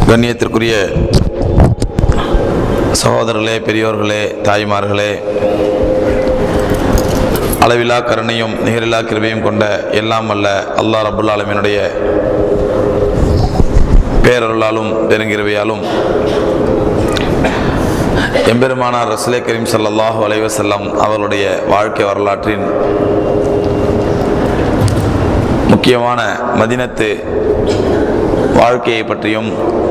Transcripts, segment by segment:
கண்ணியத்திற்குரிய சகோதரர்களே பெரியோர்களே தாய்மார்களே அளவிலா கருணையும் நிகரில்லா கிருபையும் கொண்ட எல்லாம் அல்ல அல்லாஹ் ரபுல் ஆலமீனுடைய பேரருளாலும் பெருங்கிருவையாலும் எம்பெருமானார் ரசுலே கரீம் ஸல்லல்லாஹு அலைஹி வஸல்லம் அவர்களுடைய வாழ்க்கை வரலாற்றின் முக்கியமான மதினத்து வாழ்க்கையை பற்றியும்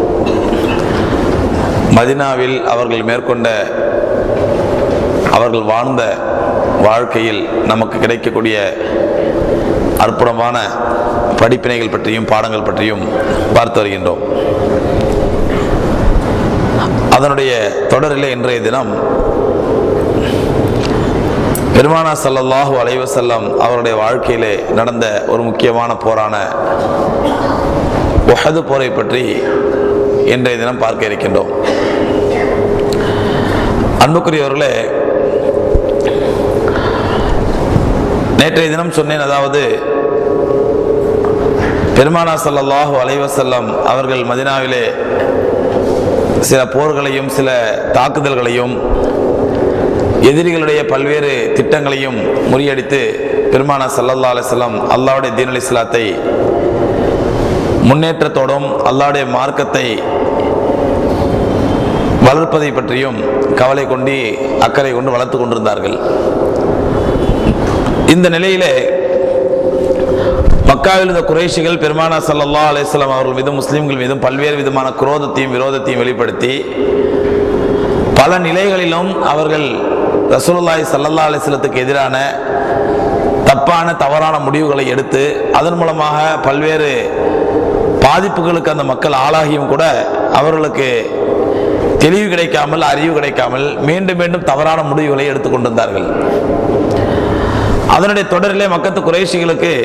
மதினாவில் அவர்கள் மேற்கொண்ட அவர்கள் வாழ்ந்த வாழ்க்கையில் நமக்கு கிடைக்கக்கூடிய அற்புதமான படிப்பினைகள் பற்றியும் பாடங்கள் பற்றியும் பார்த்து வருகின்றோம் அதனுடைய தொடரிலே இன்றைய தினம் பெருமானா ஸல்லல்லாஹு அலைஹி வஸல்லம் அவருடைய வாழ்க்கையிலே நடந்த ஒரு முக்கியமான போரான உஹது போரை பற்றி இன்றைய தினம் பார்க்க இருக்கின்றோம் அன்புக்குரியவர்களே நேற்றைய தினம் சொன்னேன் அதாவது பெருமானா ஸல்லல்லாஹு அலைஹி வஸல்லம் அவர்கள் மதினாவிலே சில போர்களையும் சில தாக்குதல்களையும் எதிரிகளுடைய பல்வேறு திட்டங்களையும் முறியடித்து பெருமானா சல்லல்லா அலிஸ்லாம் அல்லாவுடைய தீன் அலி இஸ்லாத்தை முன்னேற்றத்தோடும் அல்லாவுடைய மார்க்கத்தை வளர்ப்பதை பற்றியும் கவலை கொண்டு அக்கறை கொண்டு வளர்த்து கொண்டிருந்தார்கள் இந்த நிலையிலே மக்காவில் இருந்த குறைஷிகள் பெருமானா சல்லல்லா அலிஸ்லாம் அவர்கள் மீதும் முஸ்லீம்கள் மீதும் பல்வேறு விதமான குரோதத்தையும் விரோதத்தையும் வெளிப்படுத்தி பல நிலைகளிலும் அவர்கள் ரசூலுல்லாஹி சல்லல்லா அலிஸ்லத்துக்கு எதிரான தப்பான தவறான முடிவுகளை எடுத்து அதன் மூலமாக பல்வேறு பாதிப்புகளுக்கு அந்த மக்கள் ஆளாகியும் கூட அவர்களுக்கு தெளிவு கிடைக்காமல் அறிவு கிடைக்காமல் மீண்டும் மீண்டும் தவறான முடிவுகளை எடுத்துக்கொண்டிருந்தார்கள் அதனுடைய தொடரிலே மக்கத்து குறைஷிகளுக்கு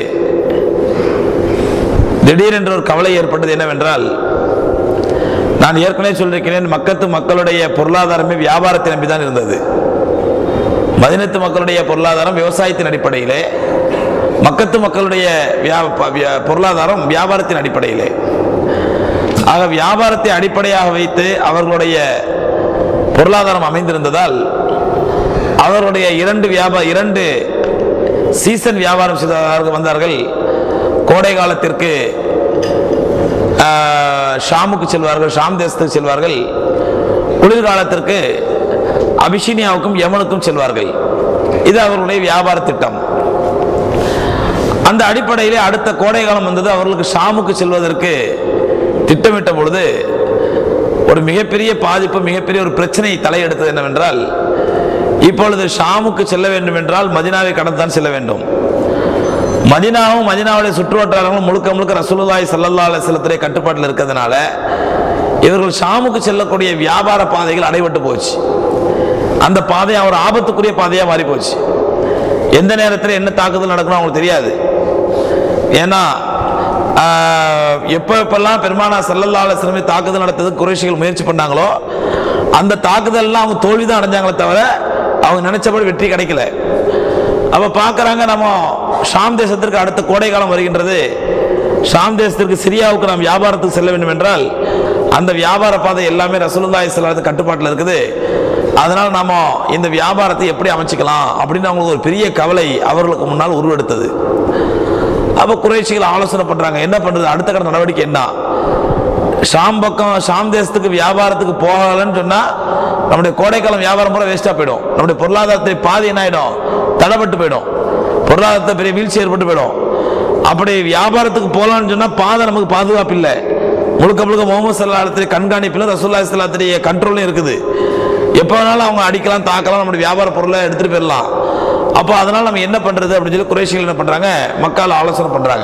திடீரென்று ஒரு கவலை ஏற்பட்டது என்னவென்றால் நான் ஏற்கனவே சொல்லியிருக்கிறேன் மக்கத்து மக்களுடைய பொருளாதாரமே வியாபாரத்தை நம்பிதான் இருந்தது மதினத்து மக்களுடைய பொருளாதாரம் விவசாயத்தின் அடிப்படையிலே மக்கத்து மக்களுடைய வியா- வியா- பொருளாதாரம் வியாபாரத்தின் அடிப்படையிலே ஆக வியாபாரத்தை அடிப்படையாக வைத்து அவர்களுடைய பொருளாதாரம் அமைந்திருந்ததால் அவர்களுடைய இரண்டு வியாபார இரண்டு சீசன் வியாபாரம் செய்தவர்கள் வந்தார்கள் கோடை காலத்திற்கு ஆஹ், ஷாமுக்கு செல்வார்கள் ஷாம் தேசத்துக்கு செல்வார்கள் குளிர்காலத்திற்கு அபிஷினியாவுக்கும் யமனுக்கும் செல்வார்கள் இது அவர்களுடைய வியாபார திட்டம் அந்த அடிப்படையிலே அடுத்த கோடை காலம் வந்தது அவர்களுக்கு ஷாமுக்கு செல்வதற்கு திட்டமிட்ட பொழுது ஒரு மிகப்பெரிய பாதிப்பு மிகப்பெரிய ஒரு பிரச்சனை தலையெடுத்தது என்னவென்றால் இப்பொழுது ஷாமுக்கு செல்ல வேண்டும் என்றால் மதினாவை கடந்துதான் செல்ல வேண்டும் மதினாவும் மதினாவுடைய சுற்றுவட்டாரங்களும் முழுக்க முழுக்க ரசூலுல்லாஹி ஸல்லல்லாஹு அலைஹி வஸல்லத்துடைய கட்டுப்பாட்டில் இருக்கிறதுனால இவர்கள் ஷாமுக்கு செல்லக்கூடிய வியாபார பாதைகள் அடைபட்டு போச்சு அந்த பாதை அவர் ஆபத்துக்குரிய பாதையா மாறி போச்சு எந்த நேரத்தில் என்ன தாக்குதல் நடக்கணும் அவங்களுக்கு தெரியாது ஏன்னா ஆஹ், எப்ப எப்பெல்லாம் பெருமானா சல்லல்லா அலுவலமே தாக்குதல் நடத்துறதுக்கு குறைஷிகள் முயற்சி பண்ணாங்களோ அந்த தாக்குதல்லாம் அவங்க தோல்வி தான் அடைஞ்சாங்களே தவிர அவங்க நினைச்சபடி வெற்றி கிடைக்கல அப்ப பார்க்கறாங்க நம்ம ஷாம் தேசத்திற்கு அடுத்த கோடை காலம் வருகின்றது ஷாம் தேசத்திற்கு சிரியாவுக்கு நாம் வியாபாரத்துக்கு செல்ல வேண்டும் என்றால் அந்த வியாபார பாதை எல்லாமே ரசூலுல்லாஹி ஸல்லல்லாஹு கட்டுப்பாட்டில் இருக்குது அதனால நாம இந்த வியாபாரத்தை எப்படி அமைச்சுக்கலாம் அப்படின்னு அவங்களுக்கு ஒரு பெரிய கவலை அவர்களுக்கு முன்னால் உருவெடுத்தது அப்ப குறைச்சிகள் ஆலோசனை பண்றாங்க என்ன பண்றது அடுத்த கட்ட நடவடிக்கை என்ன ஷாம் பக்கம் ஷாம் தேசத்துக்கு வியாபாரத்துக்கு போகலன்னு சொன்னா நம்முடைய கோடைக்காலம் வியாபாரம் பூரா வேஸ்டா போயிடும் நம்முடைய பொருளாதாரத்தை பாதி என்ன ஆயிடும் தடைப்பட்டு போயிடும் பொருளாதாரத்தை பெரிய வீழ்ச்சி ஏற்பட்டு போயிடும் அப்படி வியாபாரத்துக்கு போகலான்னு சொன்னா பாதை நமக்கு பாதுகாப்பு இல்லை முழுக்க முழுக்க முகமது சல்லாஹத்துடைய கண்காணிப்பிலும் ரசூல்லா சல்லாத்துடைய கண்ட்ரோலும் இருக்குது எப்போ வேணாலும் அவங்க அடிக்கலாம் தாக்கலாம் நம்முடைய வியாபார பொருளை எடுத்துட்டு போயிடலாம் அப்போ அதனால நம்ம என்ன பண்றது அப்படின்னு சொல்லி குறைஷிகள் என்ன பண்றாங்க மக்கள் ஆலோசனை பண்றாங்க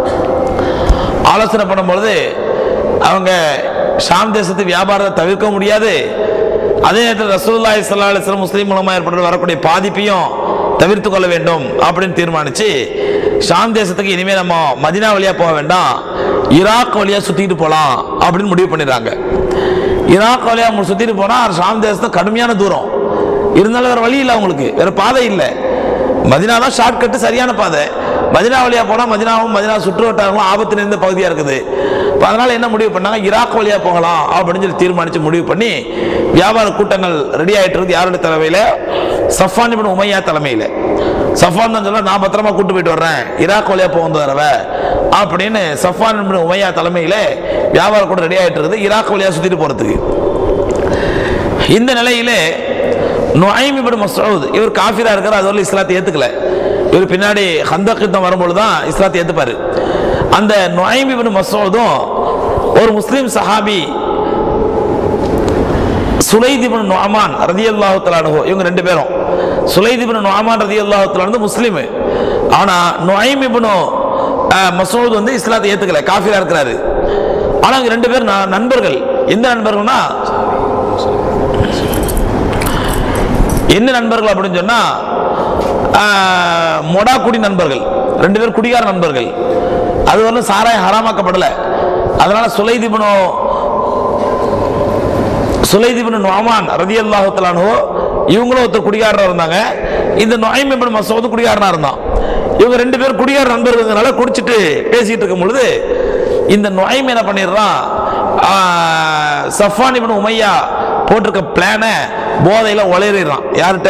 ஆலோசனை பண்ணும்பொழுது அவங்க ஷாம் தேசத்து வியாபாரத்தை தவிர்க்க முடியாது அதே நேரத்தில் ரசூலுல்லாஹி ஸல்லல்லாஹு அலைஹி வஸல்லம் முஸ்லீம் மூலமாக ஏற்பட்டு வரக்கூடிய பாதிப்பையும் தவிர்த்து கொள்ள வேண்டும் அப்படின்னு தீர்மானிச்சு ஷாம் தேசத்துக்கு இனிமேல் நம்ம மதினா வழியா போக வேண்டாம் ஈராக் வழியா சுத்திட்டு போலாம் அப்படின்னு முடிவு பண்ணிடுறாங்க ஈராக் வழியா அவங்க சுத்திட்டு போனா ஷாம் தேசத்தை கடுமையான தூரம் இருந்தாலும் வேற வழி இல்லை அவங்களுக்கு வேற பாதை இல்லை மதினா தான் ஷார்ட் கட்டு சரியான பாதை மதினா வழியா போனா மதினாவும் மதினா சுற்று வட்டாரங்களும் ஆபத்து நிறைந்த பகுதியா இருக்குது இப்ப அதனால என்ன முடிவு பண்ணாங்க ஈராக் வழியா போகலாம் அப்படின்னு சொல்லி தீர்மானிச்சு முடிவு பண்ணி வியாபார கூட்டங்கள் ரெடி ஆயிட்டு இருக்குது யாருடைய தலைமையில சஃபான் இப்னு உமையா தலைமையில சஃபான் தான் சொல்ல நான் பத்திரமா கூட்டு போயிட்டு வர்றேன் ஈராக் வழியா போகும் தடவை அப்படின்னு சஃபான் இப்னு உமையா தலைமையில வியாபார கூட்டம் ரெடி ஆயிட்டு இருக்குது ஈராக் வழியா சுத்திட்டு போறதுக்கு இந்த நிலையிலே நுஐம் இப்னு மஸ்ஊத் இவர் காஃபிரா இருக்கார் அது வரல இஸ்லாத்தை ஏத்துக்கல இவர் பின்னாடி ஹந்தக் யுத்தம் வரும்பொழுது தான் இஸ்லாத்தை ஏத்துப்பாரு அந்த நுஐம் இப்னு மஸ்ஊதும் ஒரு முஸ்லிம் சஹாபி சுலைதிபன் நுஅமான் ரதியல்லாஹு தஆலா இவங்க ரெண்டு பேரும் சுலைதிபன் நுஅமான் ரதியல்லாஹு தஆலா வந்து முஸ்லிம் ஆனா நுஐம் இப்னு அஹ், மஸ்ஊத் வந்து இஸ்லாத்தை ஏத்துக்கல காஃபிரா இருக்கிறாரு ஆனா இவங்க ரெண்டு பேர் ந- நண்பர்கள் எந்த நண்பர்கள்னா என்ன நண்பர்கள் அப்படின்னு சொன்னா ஆஹ், மொடா குடி நண்பர்கள் ரெண்டு பேர் குடிகார நண்பர்கள் அது வந்து சாராயம் ஹராமாக்கப்படல அதனால சுலைதிபனோ சுலைதிபன் நுஅமான் ரதியல்லாஹு தஆலாஹு இவங்களும் ஒருத்தர் குடிகாரனா இருந்தாங்க இந்த நுஐம் இப்னு மஸ்ஊத் குடிகாரனா இருந்தான் இவங்க ரெண்டு பேர் குடிகார நண்பர்கள்னால குடிச்சிட்டு பேசிட்டு இருக்கும் பொழுது இந்த நுஐம் என்ன பண்ணிடுறான் ஆஹ், சஃபான் இப்னு உமையா போட்டிருக்க பிளானை போதையில உளறிடுறான் யார்கிட்ட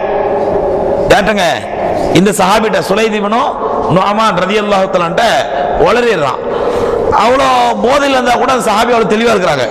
கேட்டுங்க இந்த சஹாபிட்ட சுலைதிபனும் நுஅமான் ரதியல்லாஹு தஆலான்ட்ட உளறிடுறான் அவ்வளோ போதையில் இருந்தா கூட அந்த சஹாபி அவ்வளோ தெளிவா இருக்கிறாங்க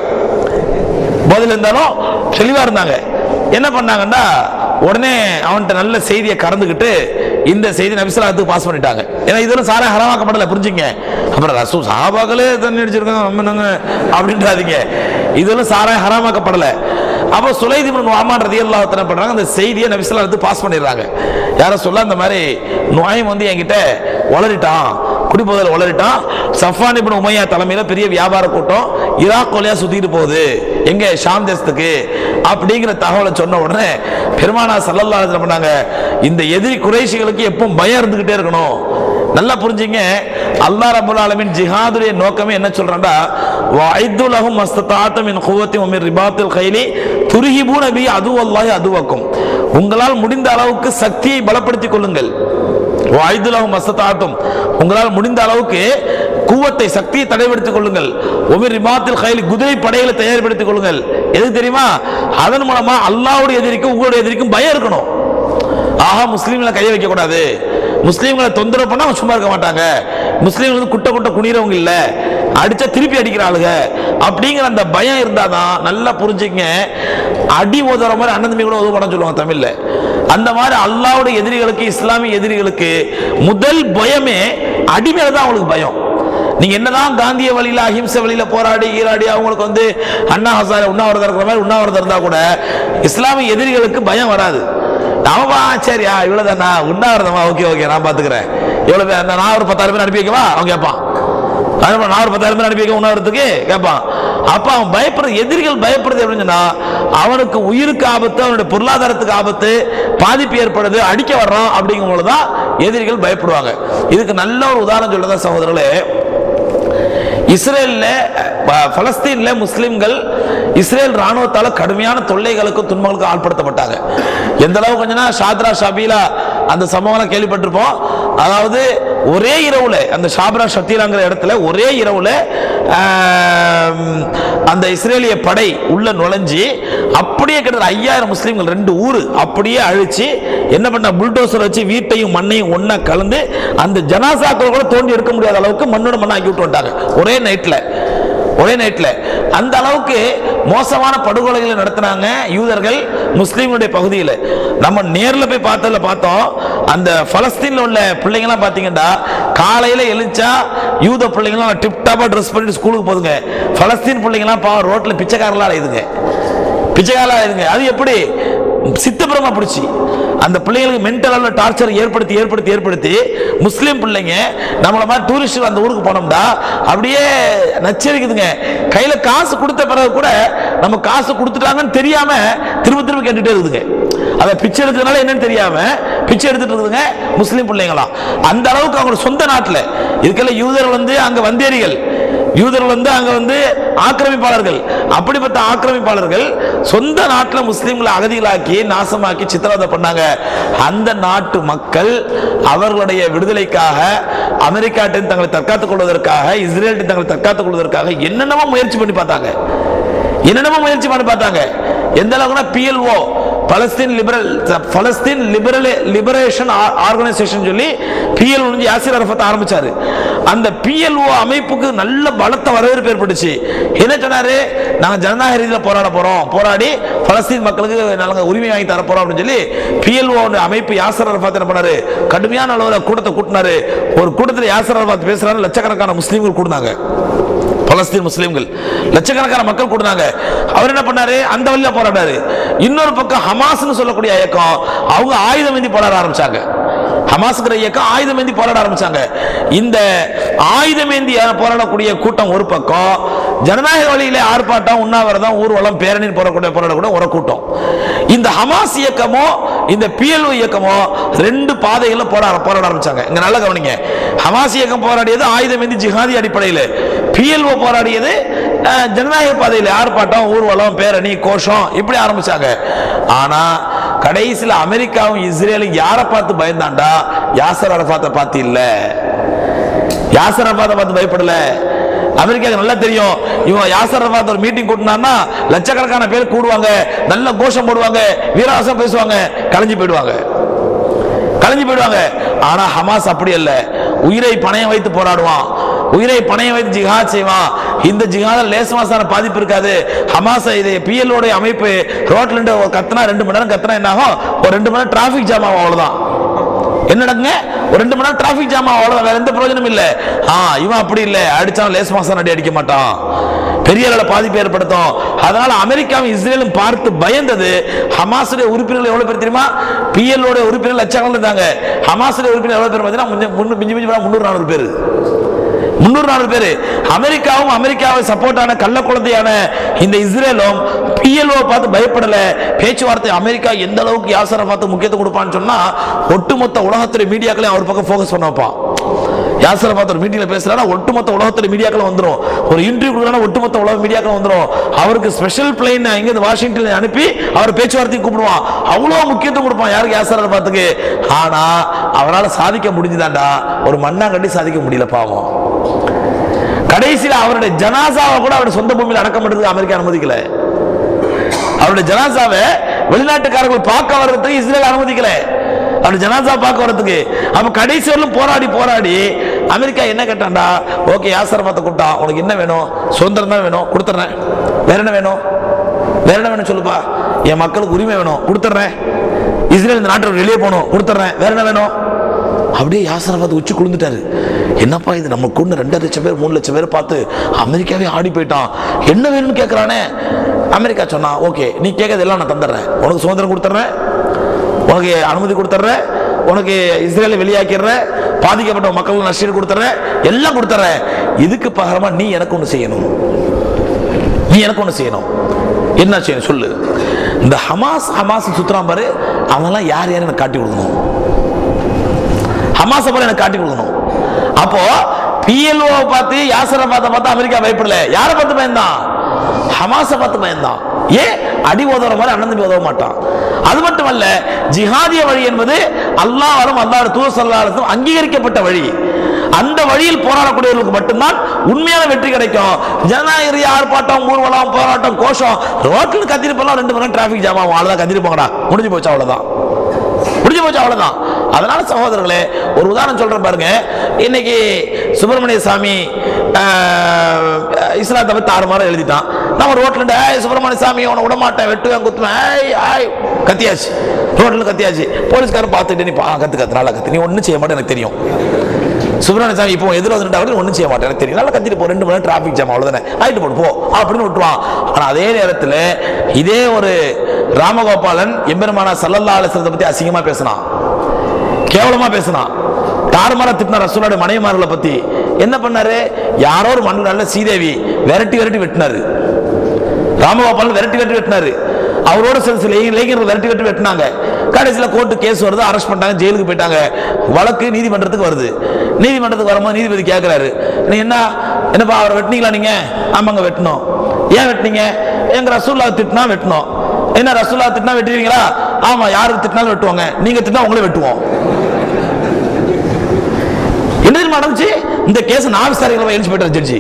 பதில் இருந்தாலும் தெளிவா இருந்தாங்க என்ன பண்ணாங்கன்னா உடனே அவன்கிட்ட நல்ல செய்தியை கறந்துக்கிட்டு இந்த செய்தி நபிசலாத்துக்கு பாஸ் பண்ணிட்டாங்க ஏன்னா இதெல்லாம் சாரா ஹராமாக்கப்படல புரிஞ்சுங்க அப்புறம் ரசூ சாபாக்களே தண்ணி அடிச்சிருக்காங்க நம்ம என்னங்க அப்படின்றாதீங்க இதெல்லாம் சாரா ஹராமாக்கப்படல அப்போ சுலைதிபன் நுவாமான் ரதி அல்லாஹ் என்ன பண்றாங்க அந்த செய்தியை நபிசலாத்துக்கு பாஸ் பண்ணிடுறாங்க யார சொல்ல அந்த மாதிரி நுவாயம் வந்து என்கிட்ட உளறிட்டான் குடிபோதையில் உளறிட்டான் சஃபான் இப்னு உமையா தலைமையில பெரிய வியாபார கூட்டம் ஈராக் கொலையா சுத்திட்டு போகுது எங்க ஷாம் தேசத்துக்கு அப்படிங்கிற தகவலை சொன்ன உடனே பெருமானா சல்லல்லா என்ன பண்ணாங்க இந்த எதிரி குறைஷிகளுக்கு எப்பவும் பயம் இருந்துகிட்டே இருக்கணும் நல்லா புரிஞ்சுங்க அல்லாஹ் ரப்பல் ஆலமீன் ஜிஹாதுடைய நோக்கமே என்ன சொல்றான்டா வஐது லஹும் மஸ்ததாத்த மின் குவத்தி வ மின் ரிபாத்தில் கைலி துருஹிபூன பி அதுவல்லாஹி அதுவக்கும் உங்களால் முடிந்த அளவுக்கு சக்தியை பலப்படுத்திக் கொள்ளுங்கள் வாய்துலகம் மஸ்தத்தாட்டும் உங்களால் முடிந்த அளவுக்கு கூவத்தை சக்தியை தடைபடுத்திக் கொள்ளுங்கள் ஒமிர் ரிமாத்தில் கையில் குதிரை படைகளை தயார்படுத்திக் கொள்ளுங்கள் எதுக்கு தெரியுமா அதன் மூலமா அல்லாஹ்வுடைய எதிரிக்கும் உங்களுடைய எதிரிக்கும் பயம் இருக்கணும் ஆஹா முஸ்லீம்களை கையை வைக்க கூடாது முஸ்லீம்களை தொந்தரவு பண்ணா அவங்க சும்மா இருக்க மாட்டாங்க முஸ்லீம்கள் வந்து குட்ட குட்ட குனிறவங்க இல்ல அடிச்சா திருப்பி அடிக்கிற ஆளுங்க அப்படிங்கிற அந்த பயம் இருந்தாதான் நல்லா புரிஞ்சுங்க அடி உதற மாதிரி அண்ணன் தம்பி கூட உதவ பண்ண சொல்லுவாங்க தமிழ்ல அந்த மாதிரி அல்லாவுடைய எதிரிகளுக்கு இஸ்லாமிய எதிரிகளுக்கு முதல் பயமே அடி மேல தான் அவங்களுக்கு பயம் நீங்க என்னதான் காந்திய வழியில அஹிம்சை வழியில போராடி ஈராடி அவங்களுக்கு வந்து அண்ணா ஹசார உண்ணாவிரதம் இருக்கிற மாதிரி உண்ணாவிரதம் இருந்தா கூட இஸ்லாமிய எதிரிகளுக்கு பயம் வராது அவன் ஆ, சரியா இவ்வளவுதானா உண்ணாவிரதமா ஓகே ஓகே நான் பாத்துக்கிறேன் எவ்வளவு பேர் நான் நான் ஒரு பத்தாயிரம் பேர் அனுப்பி வைக்கவா அவன் கேட்பான் அதே மாதிரி நான் ஒரு பத்தாயிரம் பேர் அனுப்பி வைக்க உண்ணாவிரத்துக்கு கேட்பான் அப்ப அவன் பயப்படுறது எதிரிகள் பயப்படுறது எப்படின்னு சொன்னா அவனுக்கு உயிருக்கு ஆபத்து அவனுடைய பொருளாதாரத்துக்கு ஆபத்து பாதிப்பு ஏற்படுது அடிக்க வர்றான் அப்படிங்கும் பொழுதுதான் எதிரிகள் பயப்படுவாங்க இதுக்கு நல்ல ஒரு உதாரணம் சொல்றதா சகோதரர்களே இஸ்ரேல்ல ப- பலஸ்தீன்ல முஸ்லிம்கள் இஸ்ரேல் ராணுவத்தால கடுமையான தொல்லைகளுக்கும் துன்பங்களுக்கும் ஆட்படுத்தப்பட்டாங்க எந்த அளவுக்கு கொஞ்சம்னா ஷாத்ரா ஷபீலா அந்த சம்பவம் கேள்விப்பட்டிருப்போம் அதாவது ஒரே இரவுல அந்த ஷாப்ரா ஷத்தீராங்கிற இடத்துல ஒரே இரவுல ஆம், அந்த இஸ்ரேலிய படை உள்ள நுழைஞ்சு அப்படியே கிட்டத்தட்ட ஐயாயிரம் முஸ்லிம்கள் ரெண்டு ஊர் அப்படியே அழிச்சு என்ன பண்ண புல்டோசர் வச்சு வீட்டையும் மண்ணையும் ஒண்ணா கலந்து அந்த ஜனாசாக்கள் கூட தோண்டி எடுக்க முடியாத அளவுக்கு மண்ணோட மண்ணா ஆக்கி விட்டு வந்துட்டாங்க ஒரே நைட்ல ஒரே நைட்ல அந்த அளவுக்கு மோசமான படுகொலைகளை நடத்தினாங்க யூதர்கள் முஸ்லீம்களுடைய பகுதியில் நம்ம நேர்ல போய் பார்த்ததுல பார்த்தோம் அந்த பலஸ்தீன்ல உள்ள பிள்ளைங்கலாம் பார்த்தீங்கன்னா காலையில எழுந்தா யூத பிள்ளைங்கலாம் டிப் டாப்பா ட்ரெஸ் பண்ணிட்டு ஸ்கூலுக்கு போதுங்க பலஸ்தீன் பிள்ளைங்கலாம் பாவம் ரோட்ல பிச்சைக்காரலாம் அலையுதுங்க பிச்சைக்காரலாம் அலையுதுங்க அது எப்படி சித்தப்புறமா பிடிச்சி அந்த பிள்ளைங்களுக்கு மென்டல் அளவில் டார்ச்சர் ஏற்படுத்தி ஏற்படுத்தி ஏற்படுத்தி முஸ்லீம் பிள்ளைங்க நம்மள மாதிரி டூரிஸ்ட் அந்த ஊருக்கு போனோம்னா அப்படியே நச்சரிக்குதுங்க கையில காசு கொடுத்த பிறகு கூட நம்ம காசு கொடுத்துட்டாங்கன்னு தெரியாம திரும்ப திரும்ப கேட்டுட்டே இருக்குதுங்க அதை பிச்சை எடுக்கிறதுனால என்னன்னு தெரியாம பிச்சை எடுத்துட்டு இருக்குதுங்க முஸ்லீம் பிள்ளைங்களாம் அந்த அளவுக்கு அவங்க சொந்த நாட்டுல இதுக்கெல்லாம் யூதர் வந்து அங்க வந்தேரிகள் யூதர்கள் வந்து அங்க வந்து ஆக்கிரமிப்பாளர்கள் அப்படிப்பட்ட ஆக்கிரமிப்பாளர்கள் சொந்த நாட்டில் முஸ்லீம்களை அகதிகளாக்கி நாசமாக்கி சித்திரவதை பண்ணாங்க அந்த நாட்டு மக்கள் அவர்களுடைய விடுதலைக்காக அமெரிக்காட்டின் தங்களை தற்காத்துக் கொள்வதற்காக இஸ்ரேலின் தங்களை தற்காத்துக் கொள்வதற்காக என்னென்னமோ முயற்சி பண்ணி பார்த்தாங்க என்னென்னமோ முயற்சி பண்ணி பார்த்தாங்க எந்த அளவுக்குனா PLO Palestine liberal Palestine liberal liberation organisation சொல்லி பிஎல் முடிஞ்சு யாசிர் அரஃபத் ஆரம்பிச்சாரு அந்த பிஎல்ஓ அமைப்புக்கு நல்ல பலத்த வரவேற்பு ஏற்பட்டுச்சு என்ன சொன்னாரு நாங்க ஜனநாயக ரீதியில் போராட போறோம் போராடி பலஸ்தீன் மக்களுக்கு நாங்க உரிமை வாங்கி தர போறோம் அப்படின்னு சொல்லி பிஎல்ஓ அமைப்பு யாசர் அரஃபாத் என்ன பண்ணாரு கடுமையான அளவில் கூட்டத்தை கூட்டினாரு ஒரு கூட்டத்தில் யாசர் அரஃபாத் பேசுறாரு லட்சக்கணக்கான முஸ்லீம்கள் கூட்டினாங்க பலஸ்தீன் முஸ்லீம்கள் லட்சக்கணக்கான மக்கள் கூடுனாங்க அவர் என்ன பண்ணாரு அந்த வழியில போராடாரு இன்னொரு பக்கம் ஹமாஸ்னு சொல்லக்கூடிய இயக்கம் அவங்க ஆயுதம் ஏந்தி போராட ஆரம்பிச்சாங்க ஹமாஸ்ங்கிற இயக்கம் ஆயுதம் ஏந்தி போராட ஆரம்பிச்சாங்க இந்த ஆயுதம் ஏந்தி போராடக்கூடிய கூட்டம் ஒரு பக்கம் ஜனநாயக வழியில ஆர்ப்பாட்டம் உண்ணாவிரதம் ஊர்வலம் பேரணின்னு போராடக்கூடிய போராடக்கூடிய ஒரு கூட்டம் இந்த ஹமாஸ் இயக்கமோ இந்த பிஎல்ஓ இயக்கமோ ரெண்டு பாதைகளில் போராட போராட ஆரம்பிச்சாங்க இங்க நல்லா கவனிங்க ஹமாஸ் இயக்கம் போராடியது ஆயுதம் ஏந்தி ஜிஹாதி அடிப்படையில் பிஎல்ஓ போராடியது அஹ், ஜனநாயக பாதையில் ஆர்ப்பாட்டம் ஊர்வலம் பேரணி கோஷம் இப்படி ஆரம்பிச்சாங்க ஆனா கடைசியில் அமெரிக்காவும் இஸ்ரேலும் யாரை பார்த்து பயந்தாண்டா யாசர் அரபாத்தை பார்த்து இல்ல யாசர் அரபாத்தை பார்த்து பயப்படல அமெரிக்காவுக்கு நல்லா தெரியும் இவன் யாசர் அரபாத் ஒரு மீட்டிங் கூட்டினான்னா லட்சக்கணக்கான பேர் கூடுவாங்க நல்ல கோஷம் போடுவாங்க வீரவாசம் பேசுவாங்க கலைஞ்சு போயிடுவாங்க கலைஞ்சு போயிடுவாங்க ஆனா ஹமாஸ் அப்படி அல்ல உயிரை பணயம் வைத்து போராடுவான் உயிரை பணயம் வைத்து ஜிஹாத் செய்வான் இந்த ஜிஹாதில் லேசமாசான பாதிப்பு இருக்காது ஹமாஸ் இது பிஎல்ஓட அமைப்பு ரோட்ல இருந்து ஒரு கத்துனா ரெண்டு மணி நேரம் கத்துனா என்ன ஆகும் ஒரு ரெண்டு மணி நேரம் டிராஃபிக் ஜாம் ஆகும் அவ்வளவுதான் என்ன நடக்குங்க ஒரு ரெண்டு மணி நேரம் டிராஃபிக் ஜாம் ஆகும் அவ்வளவுதான் வேற எந்த பிரயோஜனம் இல்ல ஆ இவன் அப்படி இல்ல அடிச்சாலும் லேஸ் மாசம் அடி அடிக்க மாட்டான் பெரிய அளவில் பாதிப்பு ஏற்படுத்தும் அதனால அமெரிக்காவும் இஸ்ரேலும் பார்த்து பயந்தது ஹமாஸுடைய உறுப்பினர்கள் எவ்வளவு பேர் தெரியுமா பிஎல்ஓட உறுப்பினர் லட்சங்கள் இருந்தாங்க ஹமாஸுடைய உறுப்பினர் எவ்வளவு பேர் பார்த்தீங்கன்னா முன்னூறு மிஞ்சி மிஞ்சி போனா முந்நூறு நானூறு பேர் முன்னூறு நானூறு பேர் அமெரிக்காவும் அமெரிக்காவை சப்போர்ட்டான கள்ள குழந்தையான இந்த இஸ்ரேலும் பிஎல்ஓ பார்த்து பயப்படல பேச்சுவார்த்தை அமெரிக்கா எந்த அளவுக்கு யாசரை பார்த்து முக்கியத்துவம் கொடுப்பான்னு சொன்னா ஒட்டுமொத்த உலகத்துறை மீடியாக்களையும் அவர் பக்கம் ஃபோக்கஸ் பண்ண வைப்பான் யாசரை பார்த்து ஒரு மீட்டிங்ல பேசுறானா ஒட்டுமொத்த உலகத்துறை மீடியாக்கள் வந்துரும் ஒரு இன்டர்வியூ கொடுக்கறா ஒட்டுமொத்த உலக மீடியாக்கள் வந்துரும் அவருக்கு ஸ்பெஷல் பிளைன் இங்க இருந்து வாஷிங்டன் அனுப்பி அவர் பேச்சுவார்த்தைக்கு கூப்பிடுவான் அவ்வளவு முக்கியத்துவம் கொடுப்பான் யாருக்கு யாசர் பார்த்துக்கு ஆனா அவரால் சாதிக்க முடிஞ்சுதாண்டா ஒரு மண்ணாங்கட்டி சாதிக்க முடியல பாவம் கடைசியில் அவருடைய ஜனாசாவை கூட அவருடைய சொந்த பூமியில் அடக்கம் பண்றதுக்கு அமெரிக்கா அனுமதிக்கல அவருடைய ஜனாசாவை வெளிநாட்டுக்காரர்கள் பார்க்க வர்றதுக்கு இஸ்ரேல் அனுமதிக்கல அவருடைய ஜனாசா பார்க்க வர்றதுக்கு அப்ப கடைசி வரலும் போராடி போராடி அமெரிக்கா என்ன கேட்டான்டா ஓகே யாசர் பார்த்த கூப்பிட்டான் உனக்கு என்ன வேணும் சுதந்திரம் தான் வேணும் கொடுத்துட்றேன் வேற என்ன வேணும் வேற என்ன வேணும் சொல்லுப்பா என் மக்களுக்கு உரிமை வேணும் கொடுத்துட்றேன் இஸ்ரேல் இந்த நாட்டை விட்டு வெளியே போகணும் கொடுத்துட்றேன் வேற என்ன வேணும் அப்படியே யாசரை பார்த்து உச்சி குளிந்துட்டாரு என்னப்பா இது நம்ம கொண்டு ரெண்டு லட்சம் பேர் மூணு லட்சம் பேர் பார்த்து அமெரிக்காவே ஆடி போயிட்டான் என்ன வேணும்னு கேட்குறானே அமெரிக்கா சொன்னா ஓகே நீ கேட்கறது எல்லாம் நான் தந்துடுறேன் உனக்கு சுதந்திரம் கொடுத்துட்றேன் உனக்கு அனுமதி கொடுத்துட்றேன் உனக்கு இஸ்ரேலை வெளியாக்கிடுறேன் பாதிக்கப்பட்ட மக்கள் நஷ்டம் கொடுத்துட்றேன் எல்லாம் கொடுத்துட்றேன் இதுக்கு பகரமா நீ எனக்கு ஒன்று செய்யணும் நீ எனக்கு ஒன்று செய்யணும் என்ன செய்யணும் சொல்லு இந்த ஹமாஸ் ஹமாஸ் சுத்துறான் பாரு அவன்லாம் யார் யார் எனக்கு காட்டி கொடுக்கணும் ஹமாஸை போல எனக்கு காட்டி கொடுக்கணும் அப்போ பிஎல்ஓ பார்த்து யாசரை பார்த்து பார்த்து அமெரிக்கா பயப்படல யாரை பார்த்து பயந்தான் ஹமாஸை பார்த்து பயந்தான் ஏன் அடி உதவுற மாதிரி அண்ணன் தம்பி உதவ மாட்டான் அது மட்டுமல்ல ஜிஹாதிய வழி என்பது அல்லாஹ் வரும் அல்லாஹ் தூர் சல்லாஹும் அங்கீகரிக்கப்பட்ட வழி அந்த வழியில் போராடக்கூடியவர்களுக்கு மட்டும்தான் உண்மையான வெற்றி கிடைக்கும் ஜனநாயக ஆர்ப்பாட்டம் ஊர்வலம் போராட்டம் கோஷம் ரோட்டில் கத்திட்டு போலாம் ரெண்டு மணி நேரம் டிராஃபிக் ஜாம் ஆகும் அவ்வளோதான் கத்திட்டு போங்கடா முடிஞ்சு போச்சு அவ்வளோதான் முடிஞ்சு போச்சு அவ்வளவுதான் அதனால சகோதரர்களே ஒரு உதாரணம் சொல்றேன் பாருங்க இன்னைக்கு சுப்பிரமணிய சாமி ஆஹ், இஸ்லாத்தை பத்தி ஆறு மாதம் எழுதிட்டான் நம்ம ரோட்ல இருந்து ஏய் சுப்பிரமணிய சாமி உன விட மாட்டேன் வெட்டுவேன் குத்துவேன் ஏய் ஏய் கத்தியாச்சு ரோட்ல கத்தியாச்சு போலீஸ்காரன் பார்த்துட்டு நீ பா கத்து கத்து நல்லா கத்து நீ ஒன்றும் செய்ய மாட்டேன் எனக்கு தெரியும் சுப்பிரமணிய சாமி இப்போ எதிர வந்துட்டு ஒன்றும் செய்ய மாட்டேன் எனக்கு தெரியும் நல்லா கத்திட்டு போ ரெண்டு மணி நேரம் டிராஃபிக் ஜாம் அவ்வளோதானே ஆயிட்டு போடு போ அப்படின்னு விட்டுருவான் ஆனால் அதே நேரத்தில் இதே ஒரு ராமகோபாலன் எம்பெருமானா சல்லல்லா அலிஸ்லத்தை பற்றி அசிங்கமாக பேசினான் கேவலமா பேசினான் தாறுமாறா திட்டின ரசூலோட மனைவிமார்களை பத்தி என்ன பண்ணாரு யாரோ ஒரு மண்ணில் நல்ல சீதேவி விரட்டி விரட்டி வெட்டினாரு ராமகோபாலன் விரட்டி விரட்டி வெட்டினாரு அவரோட சில சில இளைஞர்கள் விரட்டி விரட்டி வெட்டினாங்க கடைசியில் கோர்ட்டு கேஸ் வருது அரெஸ்ட் பண்ணிட்டாங்க ஜெயிலுக்கு போயிட்டாங்க வழக்கு நீதிமன்றத்துக்கு வருது நீதிமன்றத்துக்கு வரும்போது நீதிபதி கேட்குறாரு நீ என்ன என்னப்பா அவரை வெட்டினீங்களா நீங்க ஆமாங்க வெட்டினோம் ஏன் வெட்டினீங்க எங்க ரசூல்லா திட்டினா வெட்டினோம் என்ன ரசூல்லா திட்டினா வெட்டுவீங்களா ஆமா யாருக்கு திட்டினாலும் வெட்டுவாங்க நீங்க திட்டினா உங்களே வெட்டுவோம் என்ன தெரியுமா நடந்துச்சு இந்த கேஸ் நான் விசாரிக்கிறவங்க எழுச்சி போயிட்டு ஜட்ஜி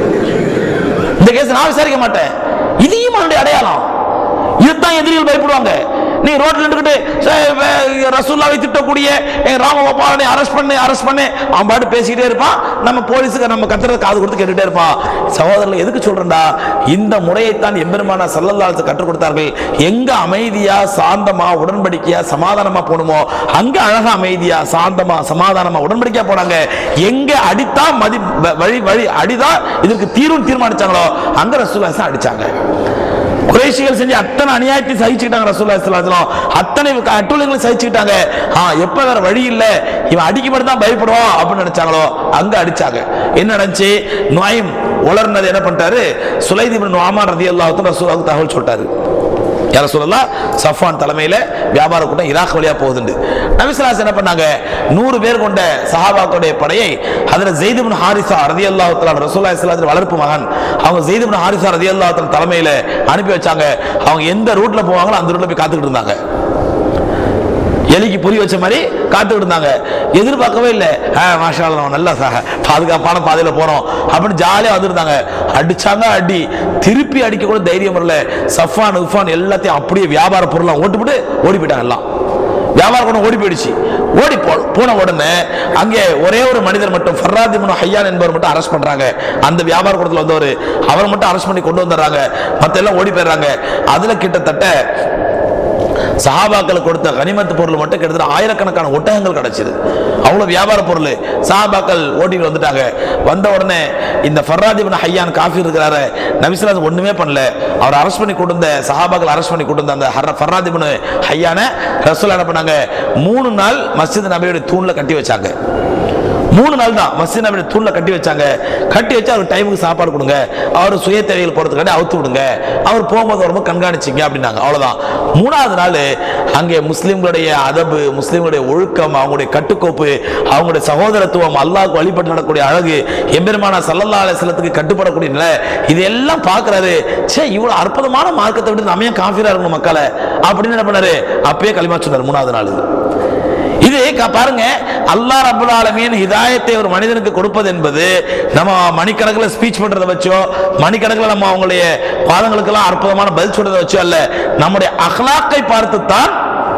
இந்த கேஸ் நான் விசாரிக்க மாட்டேன் இது ஈமானுடைய அடையாளம் இதுதான் எதிரிகள் பயப்படுவாங்க நீ ரோட்ல நின்றுக்கிட்டு "சே- வே- ரசூல்லாவை திட்டக்கூடிய என் ராமகோபாலனை அரெஸ்ட் பண்ணு அரெஸ்ட் பண்ணு அவன் பாட்டு பேசிக்கிட்டே இருப்பான் நம்ம போலீஸுக்கு நம்ம கத்துறத காது கொடுத்து கேட்டுட்டே இருப்பான் சகோதரர்கள் எதுக்கு சொல்றேன்டா இந்த முறையைத்தான் எம்பெருமான சல்லல்லாஹு கற்றுக் கொடுத்தார்கள் எங்க அமைதியா சாந்தமா உடன்படிக்கையா சமாதானமா போகணுமோ அங்க அழகா அமைதியா சாந்தமா சமாதானமா உடன்படிக்கையா போனாங்க எங்க அடித்தா மதி வ- வழி வழி அடிதான் இதுக்கு தீர்வு தீர்மானிச்சாங்களோ அங்க ரசூல்லா அடிச்சாங்க குறைஷிகள் செஞ்சு அத்தனை அநியாயத்தை சகிச்சுக்கிட்டாங்க ரசூல்லா ஸல்லல்லாஹு அத்தனை அட்டூழியங்களும் சகிச்சுக்கிட்டாங்க ஆ எப்ப வேற வழி இல்ல இவன் அடிக்கப்பட்டு தான் பயப்படுவான் அப்படின்னு நினைச்சாங்களோ அங்க அடிச்சாங்க என்ன நடந்துச்சு நுழையும் உலர்னது என்ன பண்ணிட்டாரு சுலைதிபின் நுவாமான் ரதியல்லாஹு ரசூலுக்கு தகவல் சொல்லிட்டாரு யார சொல்லலாம் சஃபான் தலைமையில வியாபார கூட்டம் ஈராக் வழியா போகுதுண்டு நபிசுலாஸ் என்ன பண்ணாங்க நூறு பேர் கொண்ட சஹாபாக்களுடைய படையை அதுல ஜெய்துபின் ஹாரிசா ரதி அல்லாஹ் ரசூல்லா இஸ்லாத்தின் வளர்ப்பு மகன் அவங்க ஜெய்துபின் ஹாரிசா ரதி அல்லாஹ் தலைமையில அனுப்பி வச்சாங்க அவங்க எந்த ரூட்ல போவாங்களோ அந்த ரூட்ல போய் காத்துக்கிட்டு இருந்தாங்க எலிக்கு புரி வச்ச மாதிரி காத்துக்கிட்டு இருந்தாங்க எதிர்பார்க்கவே இல்லை ஆ மாஷா அல்லாஹ், நம்ம நல்லா ச- பாதுகாப்பான பாதையில போறோம் அப்படின்னு ஜாலியா வந்திருந்தாங்க அடிச்சாங்க அடி திருப்பி அடிக்க கூட தைரியம் வரல சஃபான் உஃபான் எல்லாத்தையும் அப்படியே வியாபார பொருளாக ஓட்டுவிட்டு ஓடி போயிட்டாங்க எல்லாம் வியாபார கூடம் ஓடி போயிடுச்சு ஓடி போ போன உடனே அங்கே ஒரே ஒரு மனிதர் மட்டும் ஃபர்ராதி முன் ஹையான் என்பவர் மட்டும் அரெஸ்ட் பண்றாங்க அந்த வியாபார கூடத்தில் வந்தவர் அவர் மட்டும் அரெஸ்ட் பண்ணி கொண்டு வந்துடுறாங்க மத்த எல்லாம் ஓடி போயிடுறாங்க அதுல கிட்டத்தட்ட சஹாபாக்கள் கொடுத்த கனிமத்து பொருள் மட்டும் கிட்டத்தட்ட ஆயிரக்கணக்கான ஒட்டகங்கள் கிடைச்சது அவ்வளவு வியாபார பொருள் சஹாபாக்கள் ஓட்டிட்டு வந்துட்டாங்க வந்த உடனே இந்த ஃபர்ராதிபின் ஹையான் காஃபி இருக்கிறாரு நபிசுலாஸ் ஒண்ணுமே பண்ணல அவர் அரெஸ்ட் பண்ணி கொண்டு வந்த சஹாபாக்கள் அரெஸ்ட் பண்ணி கொண்டு வந்த அந்த ஹர்ர- ஃபர்ராதிபின் ஹையான ரசூல் என்ன பண்ணாங்க மூணு நாள் மஸ்ஜித் நபியோட தூண்ல கட்டி வச்சாங்க மூணு நாள் தான் மஸ்ஜித் நபியோட தூண்ல கட்டி வச்சாங்க கட்டி வச்சு அவர் டைமுக்கு சாப்பாடு கொடுங்க அவர் சுய தேவைகள் போறதுக்காண்டி அவுத்து விடுங்க அவர் போகும்போது வரும்போது கண்காணிச்சிங்க அப்படின்னாங்க அவ்வளவுதான் மூணாவது நாள் அங்கே முஸ்லிம்களுடைய அதபு முஸ்லிம்களுடைய ஒழுக்கம் அவங்களுடைய கட்டுக்கோப்பு அவங்களுடைய சகோதரத்துவம் அல்லாஹ்வுக்கு வழிபட்டு நடக்கக்கூடிய அழகு எம்பெருமான சல்லல்லா அலிஸ்லத்துக்கு கட்டுப்படக்கூடிய நிலை இதெல்லாம் பார்க்கறாரு சே இவ்வளவு அற்புதமான மார்க்கத்தை விட்டு நம்ம ஏன் காஃபிரா இருக்கணும் மக்களை அப்படின்னு என்ன பண்ணாரு அப்பயே களிமா சொன்னார் மூணாவது நாள் இது க- பாருங்க அல்லாஹ் ரப்பல் ஆலமீன் ஹிதாயத்தை ஒரு மனிதனுக்கு கொடுப்பது என்பது நம்ம மணிக்கணக்கில் ஸ்பீச் பண்றதை வச்சோ மணிக்கணக்கில் நம்ம அவங்களுடைய பாதங்களுக்கெல்லாம் அற்புதமான பதில் சொல்றதை வச்சோ அல்ல நம்முடைய அஹ்லாக்கை பார்த்து தான்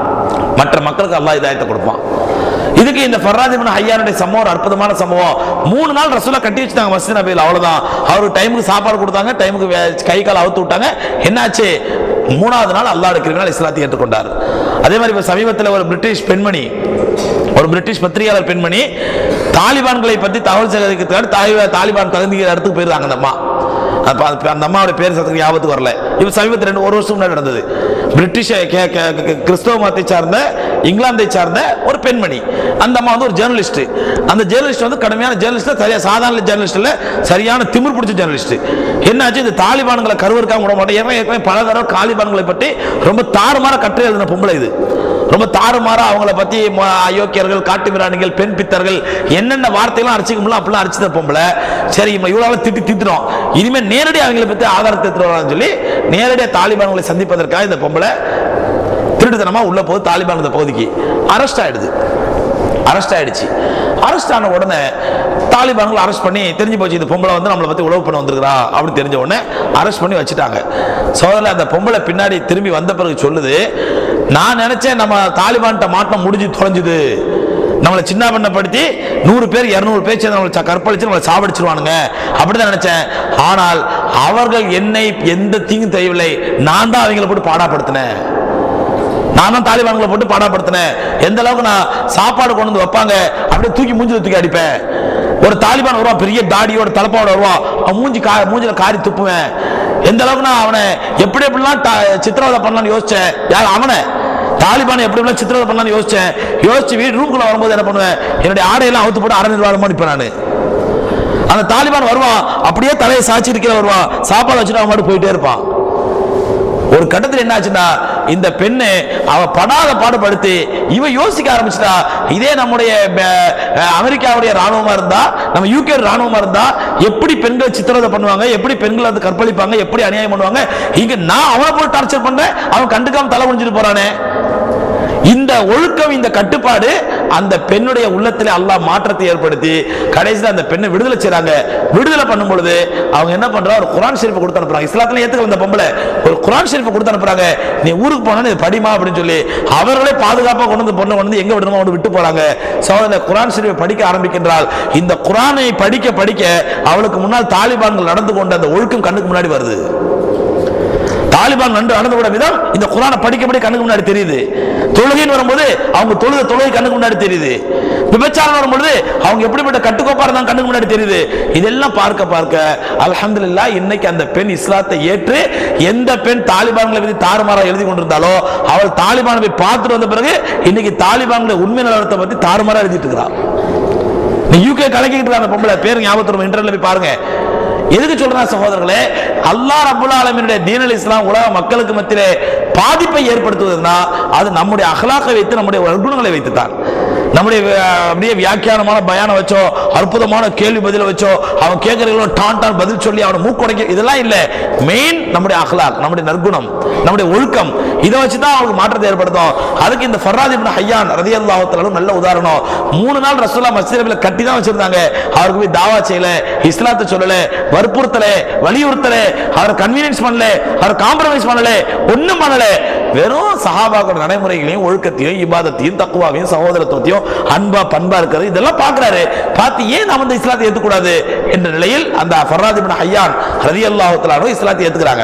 மற்ற மக்களுக்கு அல்லாஹ் ஹிதாயத்தை கொடுப்பான் இதுக்கு இந்த ஃபர்ராதிபின் ஐயானுடைய சம்பவம் ஒரு அற்புதமான சம்பவம் மூணு நாள் ரசூலா கட்டி வச்சுட்டாங்க மஸ்ஜித் நபியில் அவ்வளவுதான் அவருக்கு டைமுக்கு சாப்பாடு கொடுத்தாங்க டைமுக்கு வே- கை கால் அவுத்து விட்டாங்க என்னாச்சு மூணாவது நாள் அல்லாஹ் இருக்கிறால் இஸ்லாத்தை ஏற்றுக்கொண்டார் அதே மாதிரி இப்ப சமீபத்தில் ஒரு பிரிட்டிஷ் பெண்மணி ஒரு பிரிட்டிஷ் பத்திரிகையாளர் பெண்மணி தாலிபான்களை பத்தி தகவல் சேகரிக்கிறதுக்காக தாலி- தாலிபான் தகுதிக்கிற இடத்துக்கு போயிருந்தாங்க அந்த அம்மா அப்ப அது- அந்த அம்மாவோட பேர் சத்துக்கு ஞாபகத்துக்கு வரல இது சமீபத்தில் ரெண்டு ஒரு வருஷம் முன்னாடி நடந்தது பிரிட்டிஷ் கே- கே- கே- கிறிஸ்தவ மதத்தை சார்ந்த இங்கிலாந்தை சார்ந்த ஒரு பெண்மணி அந்த அம்மா வந்து ஒரு ஜேர்னலிஸ்ட் அந்த ஜேர்னலிஸ்ட் வந்து கடுமையான ஜேர்னலிஸ்ட் சரியா சாதாரண ஜேர்னலிஸ்ட் இல்ல சரியான திமிர் பிடிச்ச ஜேர்னலிஸ்ட் என்னாச்சு இந்த தாலிபான்களை கருவறுக்காம விட மாட்டேன் ஏற்கனவே ஏற்கனவே பல தடவை தாலிபான்களை பற்றி ரொம்ப தாறுமாற கட்டுரை எழுதின பொம்பளை இது ரொம்ப தாறுமாறா அவங்கள பத்தி ம- அயோக்கியர்கள் காட்டு மிராணிகள் பெண் பித்தர்கள் என்னென்ன வார்த்தையெல்லாம் அடிச்சுக்க முடியல அப்படிலாம் அடிச்சுத பொம்பளை சரி இவங்க இவ்வளவு திட்டி திட்டுறோம் இனிமே நேரடியாக அவங்கள பத்தி ஆதாரத்தை எடுத்துட்டு வரலாம்னு சொல்லி நேரடியாக தாலிபான்களை சந்திப்பதற்காக இந்த பொம்பளை திருட்டுத்தனமா உள்ள போது தாலிபான் இந்த பகுதிக்கு அரெஸ்ட் ஆயிடுது அரெஸ்ட் ஆயிடுச்சு அரெஸ்ட் ஆன உடனே தாலிபான்கள் அரெஸ்ட் பண்ணி தெரிஞ்சு போச்சு இந்த பொம்பளை வந்து நம்மளை பத்தி உழவு பண்ண வந்திருக்கிறா அப்படின்னு தெரிஞ்ச உடனே அரெஸ்ட் பண்ணி வச்சுட்டாங்க சோதரில் அந்த பொம்பளை பின்னாடி திரும்பி வந்த பிறகு சொல்லுது நான் நினைச்சேன் நம்ம தாலிபான்கிட்ட மாட்டம் முடிஞ்சு தொலைஞ்சுது நம்மளை சின்ன பண்ணப்படுத்தி நூறு பேர் இருநூறு பேர் சேர்ந்து நம்மளை ச- கற்பழிச்சு நம்மளை சாவடிச்சிருவானுங்க அப்படிதான் நினைச்சேன் ஆனால் அவர்கள் என்னை எந்த தீங்கும் தெரியவில்லை நான் தான் அவங்கள போட்டு பாடாப்படுத்தினேன் நான் தான் தாலிபான்களை போட்டு பாடப்படுத்தினேன் எந்த அளவுக்கு நான் சாப்பாடு கொண்டு வந்து வைப்பாங்க அப்படியே தூக்கி மூஞ்சில தூக்கி அடிப்பேன் ஒரு தாலிபான் வருவான் பெரிய தாடியோட தலப்பாவோட வருவான் அவன் மூஞ்சி கா மூஞ்சில காரி துப்புவேன் எந்த அளவுக்கு நான் அவனை எப்படி எப்படிலாம் தா- சித்திரவதை பண்ணலாம்னு யோசிச்சேன் யார் அவனை தாலிபான் எப்படி எப்படிலாம் சித்திரவதை பண்ணலாம்னு யோசிச்சேன் யோசிச்சு வீடு ரூம்குள்ள வரும்போது என்ன பண்ணுவேன் என்னுடைய ஆடையெல்லாம் அவுத்து போட்டு அரை நிர்வாகமாக நிற்பேன் நான் அந்த தாலிபான் வருவான் அப்படியே தலையை சாய்ச்சி இருக்கிற வருவான் சாப்பாடு வச்சுட்டு அவன் மட்டும் போயிட்டே இருப்பான் ஒரு கட்டத்தில் என்ன ஆச்சுன்னா இந்த பெண்ணு அவ படாத பாடுபடுத்தி இவ யோசிக்க ஆரம்பிச்சிட்டா இதே நம்முடைய ப- அஹ், அமெரிக்காவுடைய ராணுவமா இருந்தா நம்ம யூகே ராணுவமா இருந்தா எப்படி பெண்கள் சித்திரவதை பண்ணுவாங்க எப்படி பெண்கள் வந்து கற்பழிப்பாங்க எப்படி அநியாயம் பண்ணுவாங்க இங்க நான் அவனை போட்டு டார்ச்சர் பண்றேன் அவன் கண்டுக்காம தலை குனிஞ்சிட்டு போறானே இந்த ஒழுக்கம் இந்த கட்டுப்பாடு அந்த பெண்ணுடைய உள்ளத்திலே அல்லாஹ் மாற்றத்தை ஏற்படுத்தி கடைசியில் அந்த பெண்ணை விடுதலை செய்றாங்க விடுதலை பண்ணும் பொழுது அவங்க என்ன பண்றா ஒரு குரான் ஷெரீஃபை கொடுத்து அனுப்புறாங்க இஸ்லாத்துல ஏத்துக்கல இந்த பொம்பளை ஒரு குரான் ஷெரீஃபை கொடுத்து அனுப்புறாங்க நீ ஊருக்கு போனா இது படிமா அப்படின்னு சொல்லி அவர்களே பாதுகாப்பா கொண்டு வந்து பொண்ணை கொண்டு வந்து எங்க விடணுமோ கொண்டு விட்டு போறாங்க சோதனை குரான் ஷெரீஃபை படிக்க ஆரம்பிக்கின்றால் இந்த குரானை படிக்க படிக்க அவளுக்கு முன்னால் தாலிபான்கள் நடந்து கொண்ட அந்த ஒழுக்கம் கண்ணுக்கு முன்னாடி வருது தாலிபான் நன்று நடந்து கூட விதம் இந்த குரானை படிக்கப்படி கண்ணுக்கு முன்னாடி தெரியுது தொழுகைன்னு வரும்போது அவங்க தொழுத தொழுகை கண்ணுக்கு முன்னாடி தெரியுது விபச்சாரம் வரும்பொழுது அவங்க எப்படிப்பட்ட கட்டுக்கோப்பா இருந்தாங்க கண்ணுக்கு முன்னாடி தெரியுது இதெல்லாம் பார்க்க பார்க்க அல்ஹம்துலில்லாஹ் இன்னைக்கு அந்த பெண் இஸ்லாத்தை ஏற்று எந்த பெண் தாலிபான்களை பத்தி தாறுமாறா எழுதி கொண்டிருந்தாலோ அவள் தாலிபானை போய் பார்த்துட்டு வந்த பிறகு இன்னைக்கு தாலிபான்களை உண்மை நிலவரத்தை பத்தி தாறுமாறா எழுதிட்டு இருக்கிறான் நீ யூகே கலக்கிட்டு இருக்க அந்த பொம்பளை பேர் ஞாபகத்தில் இன்டர்நெட்ல போய் பாருங்க எதுக்கு சொல்றேன் சகோதரர்களே அல்லாஹ் ரபுல் ஆலமீனுடைய தீனல் இஸ்லாம் உலக மக்களுக்கு மத்தியிலே பாதிப்பை ஏற்படுத்துவதுன்னா அது நம்முடைய அகலாக்கை வைத்து நம்முடைய குணங்களை வைத்து தான் நம்முடைய அஹ், அப்படியே வியாக்கியானமான பயானம் வச்சோ அற்புதமான கேள்வி பதில வச்சோ அவன் கேட்கறீங்களோ டான் டான் பதில் சொல்லி அவனை மூக்குடைக்க இதெல்லாம் இல்ல மெயின் நம்முடைய அகலாக் நம்முடைய நற்குணம் நம்முடைய ஒழுக்கம் இதை வச்சு தான் அவங்களுக்கு மாற்றத்தை ஏற்படுத்தும் அதுக்கு இந்த ஃபர்ராத் இப்னு ஹையான் ரலியல்லாஹு தஆலா நல்ல உதாரணம் மூணு நாள் ரசூல்லா மஸ்ஜித் நபியில கட்டி தான் வச்சிருந்தாங்க அவருக்கு போய் தாவா செய்யல இஸ்லாத்தை சொல்லல வற்புறுத்தல வலியுறுத்தல அவர் கன்வீனியன்ஸ் பண்ணல அவர் காம்ப்ரமைஸ் பண்ணல ஒண்ணும் பண்ணல வெறும் சஹாபாக்களோட நடைமுறைகளையும் ஒழுக்கத்தையும் இபாதத்தையும் தக்குவாவையும் சகோதரத்துவத்தையும் அன்பா பண்பா இருக்கிறது இதெல்லாம் பார்க்கறாரு பார்த்து ஏன் நாம இந்த இஸ்லாத்தை ஏத்துக்கூடாது என்ற நிலையில் அந்த ஃபர்ராத் இப்னு ஹையான் ரலியல்லாஹு தஆலா இஸ்லாத்தை ஏத்துக்கிறாங்க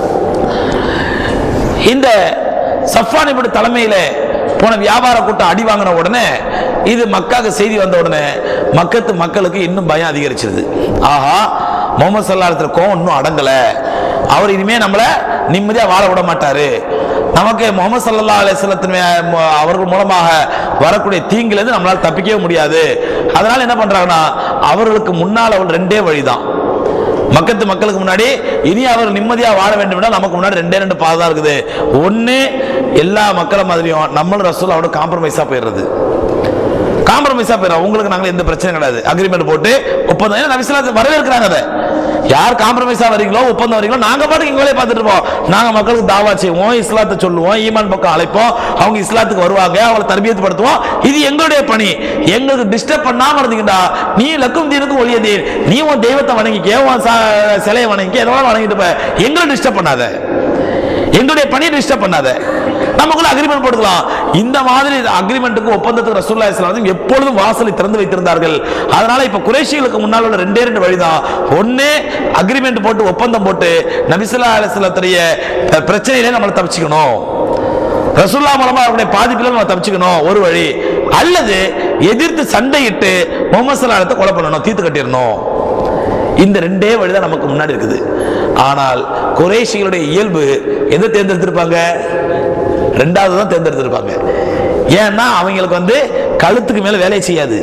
இந்த சஃபான் இப்படி தலைமையில போன வியாபார கூட்டம் அடி வாங்கின உடனே இது மக்காக்கு செய்தி வந்த உடனே மக்கத்து மக்களுக்கு இன்னும் பயம் அதிகரிச்சிருது ஆஹா முகமது சல்லாத்துல கோவம் இன்னும் அடங்கல அவர் இனிமே நம்மள நிம்மதியா வாழ விட மாட்டாரு நமக்கு முகமது சல்லா அலிஸ்லத்தின் அவர்கள் மூலமாக வரக்கூடிய தீங்கிலிருந்து நம்மளால தப்பிக்கவே முடியாது அதனால என்ன பண்றாங்கன்னா அவர்களுக்கு முன்னால் அவள் ரெண்டே வழிதான் மக்கத்து மக்களுக்கு முன்னாடி இனி அவர் நிம்மதியா வாழ வேண்டும் என்றால் நமக்கு முன்னாடி ரெண்டே ரெண்டு பாதை தான் இருக்குது ஒண்ணு எல்லா மக்கள மாதிரியும் நம்மளும் ரசூல் அவனோட காம்ப்ரமைஸா போயிடுறது காம்ப்ரமைஸா போயிடும் உங்களுக்கு நாங்க எந்த பிரச்சனையும் கிடையாது அக்ரிமெண்ட் போட்டு ஒப்பந்தம் ஏன்னா நபிசுல்லா வரவேற்கிறாங்க அதை யார் காம்ப்ரமைஸா வரீங்களோ ஒப்பந்தம் வரீங்களோ நாங்க பாட்டுக்கு எங்க வேலையை பார்த்துட்டு இருப்போம் நாங்க மக்களுக்கு தாவா செய்வோம் இஸ்லாத்தை சொல்லுவோம் ஈமான் பக்கம் அழைப்போம் அவங்க இஸ்லாத்துக்கு வருவாங்க அவங்களை தர்பியத்து படுத்துவோம் இது எங்களுடைய பணி எங்களுக்கு டிஸ்டர்ப் பண்ணாம இருந்தீங்கடா நீ லக்கும் தீனுக்கும் ஒளிய தீன் நீ உன் தெய்வத்தை வணங்கிக்க உன் ச- சிலையை வணங்கிக்க எதோ வணங்கிட்டு போய் எங்களை டிஸ்டர்ப் பண்ணாத எங்களுடைய பணியை டிஸ்டர்ப் பண்ணாத நமக்குள்ள அக்ரிமெண்ட் போட்டுக்கலாம் இந்த மாதிரி அக்ரிமெண்ட்டுக்கு ஒப்பந்தத்துக்கு ரசூல்லா இஸ்லாம் எப்பொழுதும் வாசலை திறந்து வைத்திருந்தார்கள் அதனால இப்ப குறைஷிகளுக்கு முன்னால் உள்ள ரெண்டே ரெண்டு வழிதான் ஒண்ணு அக்ரிமெண்ட் போட்டு ஒப்பந்தம் போட்டு நபிசுல்லா அலிஸ்லத்துடைய பிரச்சனையிலே நம்மளை தப்பிச்சுக்கணும் ரசூல்லா மூலமா அவருடைய பாதிப்பில் நம்ம தப்பிச்சுக்கணும் ஒரு வழி அல்லது எதிர்த்து சண்டையிட்டு முகமது சல்லாத்தை கொலை பண்ணணும் தீர்த்து கட்டிடணும் இந்த ரெண்டே வழிதான் நமக்கு முன்னாடி இருக்குது ஆனால் குறைஷிகளுடைய இயல்பு எதை தேர்ந்தெடுத்திருப்பாங்க ரெண்டாவது தான் தேர்ந்தெடுத்திருப்பாங்க ஏன்னா அவங்களுக்கு வந்து கழுத்துக்கு மேல வேலையை செய்யாது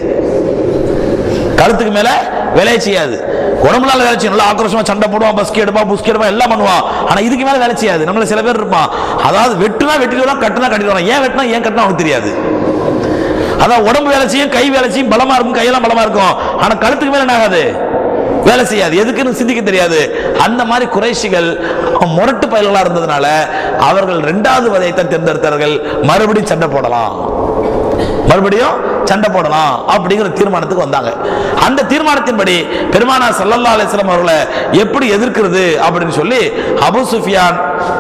கழுத்துக்கு மேல வேலையை செய்யாது உடம்புலால வேலை செய்யும் நல்லா ஆக்ரோஷமா சண்டை போடுவான் பஸ்கி எடுப்பான் புஸ்கி எடுப்பான் எல்லாம் பண்ணுவான் ஆனா இதுக்கு மேல வேலை செய்யாது நம்மள சில பேர் இருப்பான் அதாவது வெட்டுனா வெட்டிடுவான் கட்டுனா கட்டிடுவான் ஏன் வெட்டினா ஏன் கட்டினா அவனுக்கு தெரியாது அதான் உடம்பு வேலை செய்யும் கை வேலை செய்யும் பலமா இருக்கும் கையெல்லாம் பலமா இருக்கும் ஆனா கழுத்துக்கு மேல என்ன ஆகாது வேலை செய்யாது எதுக்குன்னு சிந்திக்க தெரியாது அந்த மாதிரி குறைஷிகள் முரட்டு பயல்களா இருந்ததுனால அவர்கள் ரெண்டாவது வதையத்தை தேர்ந்தெடுத்தார்கள் மறுபடியும் சண்டை போடலாம் மறுபடியும் சண்டை போடலாம் அப்படிங்கிற தீர்மானத்துக்கு வந்தாங்க அந்த தீர்மானத்தின்படி பெருமானா சல்லல்லா அலிஸ்லாம் அவர்களை எப்படி எதிர்க்கிறது அப்படின்னு சொல்லி Abu Sufyan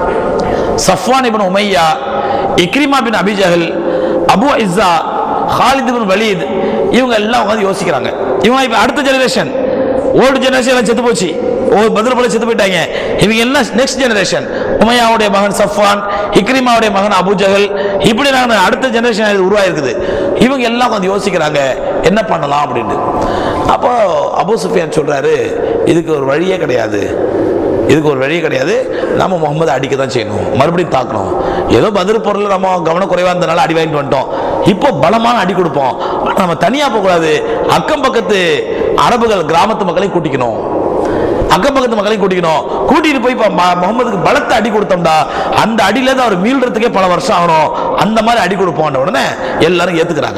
Safwan ibn Umayya Ikrima bin Abu Jahl Abu Issa Khalid bin Walid இவங்க எல்லாம் உட்காந்து யோசிக்கிறாங்க இவங்க இப்ப அடுத்த ஜெனரேஷன் ஓல்டு ஜெனரேஷன் எல்லாம் செத்து போச்சு ஓ பதில் போல செத்து போயிட்டாங்க இவங்க எல்லாம் நெக்ஸ்ட் ஜெனரேஷன் உமையாவுடைய மகன் சஃப்வான் இக்ரிமாவுடைய மகன் அபுஜஹல் இப்படி நாங்கள் அடுத்த ஜெனரேஷன் உருவாயிருக்குது இவங்க எல்லாம் கொஞ்சம் யோசிக்கிறாங்க என்ன பண்ணலாம் அப்படின்ட்டு அப்போ அபு சுஃபியான் சொல்றாரு இதுக்கு ஒரு வழியே கிடையாது இதுக்கு ஒரு வழியே கிடையாது நம்ம முகமது அடிக்க தான் செய்யணும் மறுபடியும் தாக்கணும் ஏதோ பதில் பொருள் நம்ம கவனம் குறைவா இருந்தனால அடி வாங்கிட்டு வந்துட்டோம் இப்போ பலமான அடி கொடுப்போம் ஆனா நம்ம தனியா போகக்கூடாது அக்கம் பக்கத்து அரபுகள் கிராமத்து மக்களை கூட்டிக்கணும் அக்கம் பக்கத்து மக்களையும் கூட்டிக்கணும் கூட்டிட்டு போய் இப்ப ம- முகமதுக்கு பலத்த அடி கொடுத்தோம்டா அந்த அடியில இருந்து அவர் மீள்றதுக்கே பல வருஷம் ஆகணும் அந்த மாதிரி அடி கொடுப்போம் உடனே எல்லாரும் ஏத்துக்கிறாங்க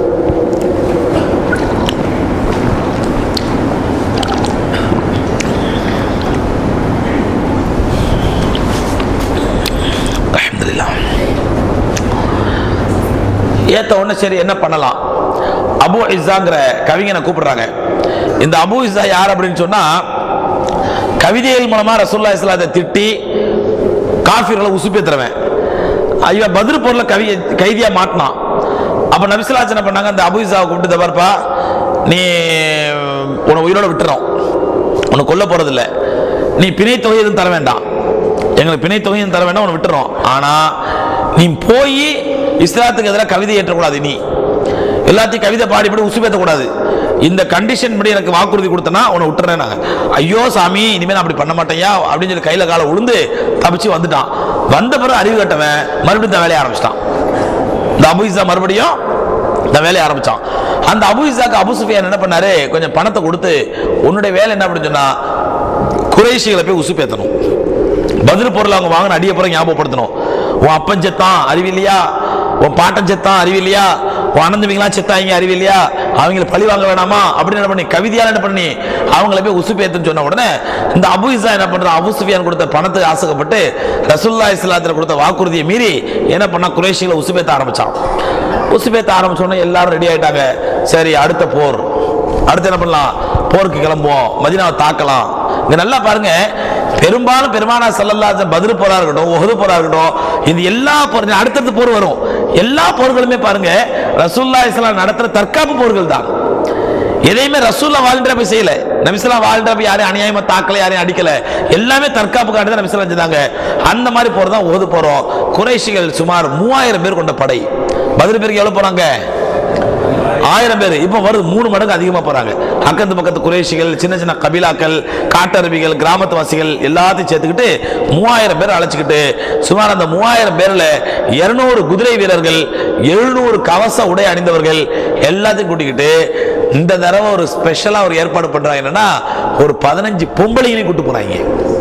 அல்ஹம்துலில்லாஹ். ஏத்த உடனே சரி என்ன பண்ணலாம் அபு இஸ்ஸாங்கிற கவிஞனை கூப்பிடுறாங்க இந்த அபு இஸ்ஸா யார் அப்படின்னு சொன்னா கவிதைகள் மூலமா ரசூல்லா இஸ்லாத்தை திட்டி காஃபிர்களை உசுப்பேத்துறவன் ஐயா பதில் பொருளை கவி கைதியா மாட்டினான் அப்ப நபிசுல்லாஸ் என்ன பண்ணாங்க அந்த அபு இஸ்ஸாவை கூப்பிட்டு "இதோ பாருப்பா நீ உன்னை உயிரோட விட்டுறோம் உன்னை கொல்ல போறதில்ல நீ பிணை தொகை எதுவும் தர வேண்டாம் எங்களுக்கு பிணை தொகை எதுவும் தர வேண்டாம் உன்னை விட்டுறோம் ஆனா நீ போய் இஸ்லாத்துக்கு எதிராக கவிதை ஏற்றக்கூடாது நீ எல்லாத்தையும் கவிதை பாடிப்படி உசுப்பேற்றக்கூடாது இந்த கண்டிஷன் படி எனக்கு வாக்குறுதி கொடுத்தனா உன்னை விட்டுறேன் நாங்க ஐயோ சாமி இனிமேல் நான் அப்படி பண்ண மாட்டேயா அப்படின்னு சொல்லி கையில காலை உளுந்து தப்பிச்சு வந்துட்டான் வந்த பிறகு அறிவு கட்டவன் மறுபடியும் இந்த வேலையை ஆரம்பிச்சிட்டான் இந்த அபு இசா மறுபடியும் இந்த வேலையை ஆரம்பிச்சான் அந்த அபு இசாக்கு அபு சுஃபியான் என்ன பண்ணாரு கொஞ்சம் பணத்தை கொடுத்து உன்னுடைய வேலை என்ன அப்படின்னு சொன்னா குறைஷிகளை போய் உசுப்பேத்தணும் பதில் பொருள் அவங்க வாங்கின அடிய பிறகு ஞாபகப்படுத்தணும் உன் அப்பன் செத்தான் அறிவில்லையா உன் பாட்டன் செத்தான் அறிவில்லையா உன் அனந்தவிங்களாம் செத்தாங்க அறிவில்லையா அவங்கள பழி வாங்க வேணாமா அப்படின்னு என்ன பண்ணி கவிதையால் என்ன பண்ணி அவங்கள போய் உசுப்பேத்துன்னு சொன்ன உடனே இந்த அபு இசா என்ன பண்றான் அபு சுஃபியான் கொடுத்த பணத்துக்கு ஆசைப்பட்டு ரசூல்லா இஸ்லாத்தில் கொடுத்த வாக்குறுதியை மீறி என்ன பண்ணா குறைஷிகளை உசுப்பேத்த ஆரம்பிச்சான் உசுப்பேத்த ஆரம்பிச்ச உடனே எல்லாரும் ரெடி ஆயிட்டாங்க சரி அடுத்த போர் அடுத்து என்ன பண்ணலாம் போருக்கு கிளம்புவோம் மதினாவை தாக்கலாம் இங்க நல்லா பாருங்க பெரும்பாலும் பெருமானா சல்லல்லாஹு பதில் போரா இருக்கட்டும் உஹது போரா இருக்கட்டும் இது எல்லா போர் அடுத்தடுத்து போர் வரும் எல்லா போர்களுமே பாருங்க ரசூல்லா இஸ்லாம் நடத்துற தற்காப்பு போர்கள் தான் எதையுமே ரசூல்லா வாழ்ன்ற போய் செய்யல நபிசுல்லா வாழ்ன்ற போய் யாரையும் அநியாயமா தாக்கல யாரையும் அடிக்கல எல்லாமே தற்காப்புக்காக தான் நபிசுல்லா செஞ்சாங்க அந்த மாதிரி போர் தான் ஓது போறோம் குறைஷிகள் சுமார் மூவாயிரம் பேர் கொண்ட படை பதில் பேருக்கு எவ்வளவு போறாங்க ஆயிரம் பேர் இப்போ வருது மூணு மடங்கு அதிகமா போறாங்க அக்கத்து பக்கத்து குறைஷிகள் சின்ன சின்ன கபிலாக்கள் காட்டருவிகள் கிராமத்துவாசிகள் எல்லாத்தையும் சேர்த்துக்கிட்டு மூவாயிரம் பேர் அழைச்சிக்கிட்டு சுமார் அந்த மூவாயிரம் பேர்ல இருநூறு குதிரை வீரர்கள் எழுநூறு கவச உடை அணிந்தவர்கள் எல்லாத்தையும் கூட்டிக்கிட்டு இந்த தடவை ஒரு ஸ்பெஷலா ஒரு ஏற்பாடு பண்றாங்க என்னன்னா ஒரு பதினஞ்சு பொம்பளைங்களையும் கூட்டு போறாங்க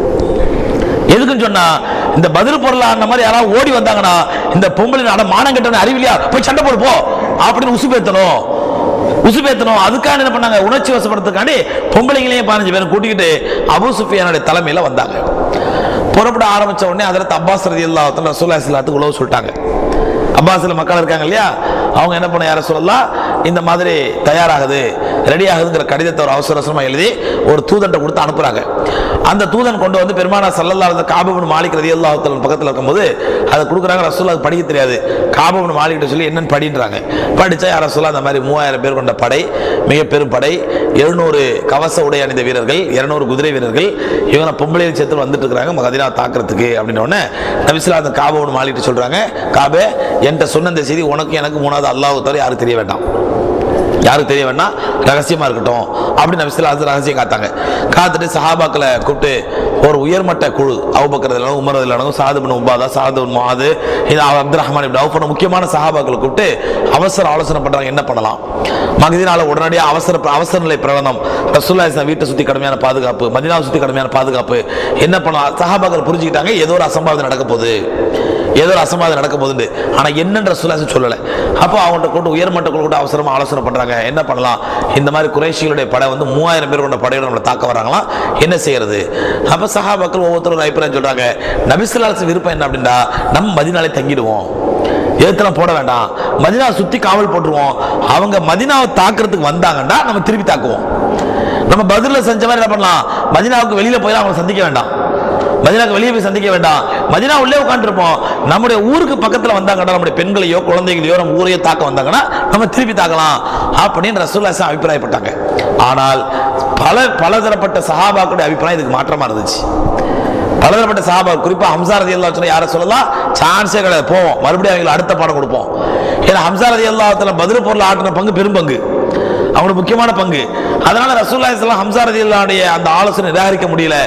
எதுக்குன்னு சொன்னா இந்த பதில் பொருளா அந்த மாதிரி யாராவது ஓடி வந்தாங்கன்னா இந்த பொம்பளை அட மானம் கட்டணும் அறிவில்லையா போய் சண்டை போடு போ அப்படின்னு உசுப்பேத்தணும் உசுப்பேத்தணும் அதுக்காக என்ன பண்ணாங்க உணர்ச்சி வசப்படுறதுக்காண்டி பொம்பளைங்களையும் பதினஞ்சு பேரும் கூட்டிக்கிட்டு அபு சுஃபியானுடைய தலைமையில வந்தாங்க புறப்பட ஆரம்பிச்ச உடனே அதில் அப்பாஸ் ரதி அல்லாஹத்தில் ரசூல்லா இஸ்லாத்துக்கு உழவு சொல்லிட்டாங்க அப்பாஸ்ல மக்கள் இருக்காங்க இல்லையா அவங்க என்ன பண்ண யார சொல்லலாம் இந்த மாதிரி தயாராகுது ரெடி ஆகுதுங்கிற கடிதத்தை ஒரு அவசர அவசரமா எழுதி ஒரு தூதன்ட்ட கொடுத்து அனுப்புறாங்க அந்த தூதன் கொண்டு வந்து பெருமானா சல்லல்லா இருந்த காபுபின் மாலிக் ரதி அல்லாஹத்தில் பக்கத்தில் இருக்கும்போது அதை கொடுக்குறாங்க ரசூல்லா அது படிக்க தெரியாது காபுபின் மாலிக்கிட்ட சொல்லி என்னன்னு படின்றாங்க படிச்சா யார சொல்ல அந்த மாதிரி மூவாயிரம் பேர் கொண்ட படை மிக பெரும் படை எழுநூறு கவச உடை அணிந்த வீரர்கள் இருநூறு குதிரை வீரர்கள் இவங்க பொம்பளையில் சேர்த்து வந்துட்டு இருக்கிறாங்க மகதினா தாக்குறதுக்கு அப்படின்ன உடனே நபிசுல்லா அந்த காபுபின் மாலிக்கிட்ட சொல்றாங்க காபே என்கிட்ட சொன்ன இந்த செய்தி உனக்கு எனக்கு மூணாவது அல்லாஹ் தவிர யாரும் தெரிய வேண்டாம் யாருக்கு தெரிய வேண்டாம் ரகசியமா இருக்கட்டும் அப்படின்னு நபிசுல்லா அது ரகசியம் காத்தாங்க காத்துட்டு சஹாபாக்களை கூப்பிட்டு ஒரு உயர்மட்ட குழு அவுபக்கரதுல உமர் இல்லானவங்க சாது பின் உபாதா சாது பின் முஆது இது அப்துல் ரஹ்மான் இப்படி அவுஃபன முக்கியமான சஹாபாக்களை கூப்பிட்டு அவசர ஆலோசனை பண்றாங்க என்ன பண்ணலாம் மகதினால உடனடியாக அவசர அவசர நிலை பிரகடனம் ரசூல்லா இஸ்லாம் வீட்டை சுத்தி கடுமையான பாதுகாப்பு மதினாவை சுத்தி கடுமையான பாதுகாப்பு என்ன பண்ணலாம் சஹாபாக்கள் புரிஞ்சுக்கிட்டாங்க ஏதோ ஒரு அசம்பாவிதம் நடக்க போகுது ஏதோ ஒரு அசம்பாவிதம் நடக்க போகுது ஆனா என்னன்ற சுல்லாசம் சொல்லலை அப்போ அவங்கள்ட்ட கூட்டு உயர்மட்ட குழு கூட அவசரமா ஆலோசனை பண்றாங்க என்ன பண்ணலாம் இந்த மாதிரி குறைஷிகளுடைய படை வந்து மூவாயிரம் பேர் கொண்ட படையோட நம்மளை தாக்க வராங்களாம் என்ன செய்யறது அப்ப சஹாபாக்கள் ஒவ்வொருத்தரும் ஒரு அபிப்பிராயம் சொல்றாங்க நபிசுல்லாஸ் விருப்பம் என்ன அப்படின்னா நம்ம மதினாலே தங்கிடுவோம் எழுத்தெல்லாம் போட வேண்டாம் மதினா சுத்தி காவல் போட்டுருவோம் அவங்க மதினாவை தாக்குறதுக்கு வந்தாங்கன்னா நம்ம திருப்பி தாக்குவோம் நம்ம பதிலில் செஞ்ச மாதிரி என்ன பண்ணலாம் மதினாவுக்கு வெளியில போய் அவங்களை சந்திக்க வேண்டாம் மதினாவுக்கு வெளியே போய் சந்திக்க வேண்டாம் மதினா உள்ளே உட்காந்துருப்போம் நம்முடைய ஊருக்கு பக்கத்துல வந்தாங்கன்னா நம்முடைய பெண்களையோ குழந்தைகளையோ நம்ம ஊரையோ தாக்க வந்தாங்கன்னா நம்ம திருப்பி தாக்கலாம் அப்படின்னு ரசூல்லாசம் அபிப்பிராயப்பட்டாங்க ஆனால் பல பலதரப்பட்ட சஹாபாக்களுடைய அபிப்பிராயம் இதுக்கு மாற்றமா இருந்துச்சு பலதரப்பட்ட சஹாபா குறிப்பா ஹம்சா ரதி அல்லா யாரை சொல்லலாம் சான்ஸே கிடையாது போவோம் மறுபடியும் அவங்களுக்கு அடுத்த பாடம் கொடுப்போம் ஏன்னா ஹம்சா ரதி அல்லாத்துல பதில் பொருள் ஆட்டின பங்கு பெரும் பங்கு அவனுக்கு முக்கியமான பங்கு அதனால ரசூல்லா இஸ்லாம் ஹம்சா ரதி அல்லாவுடைய அந்த ஆலோசனை நிராகரிக்க முடியல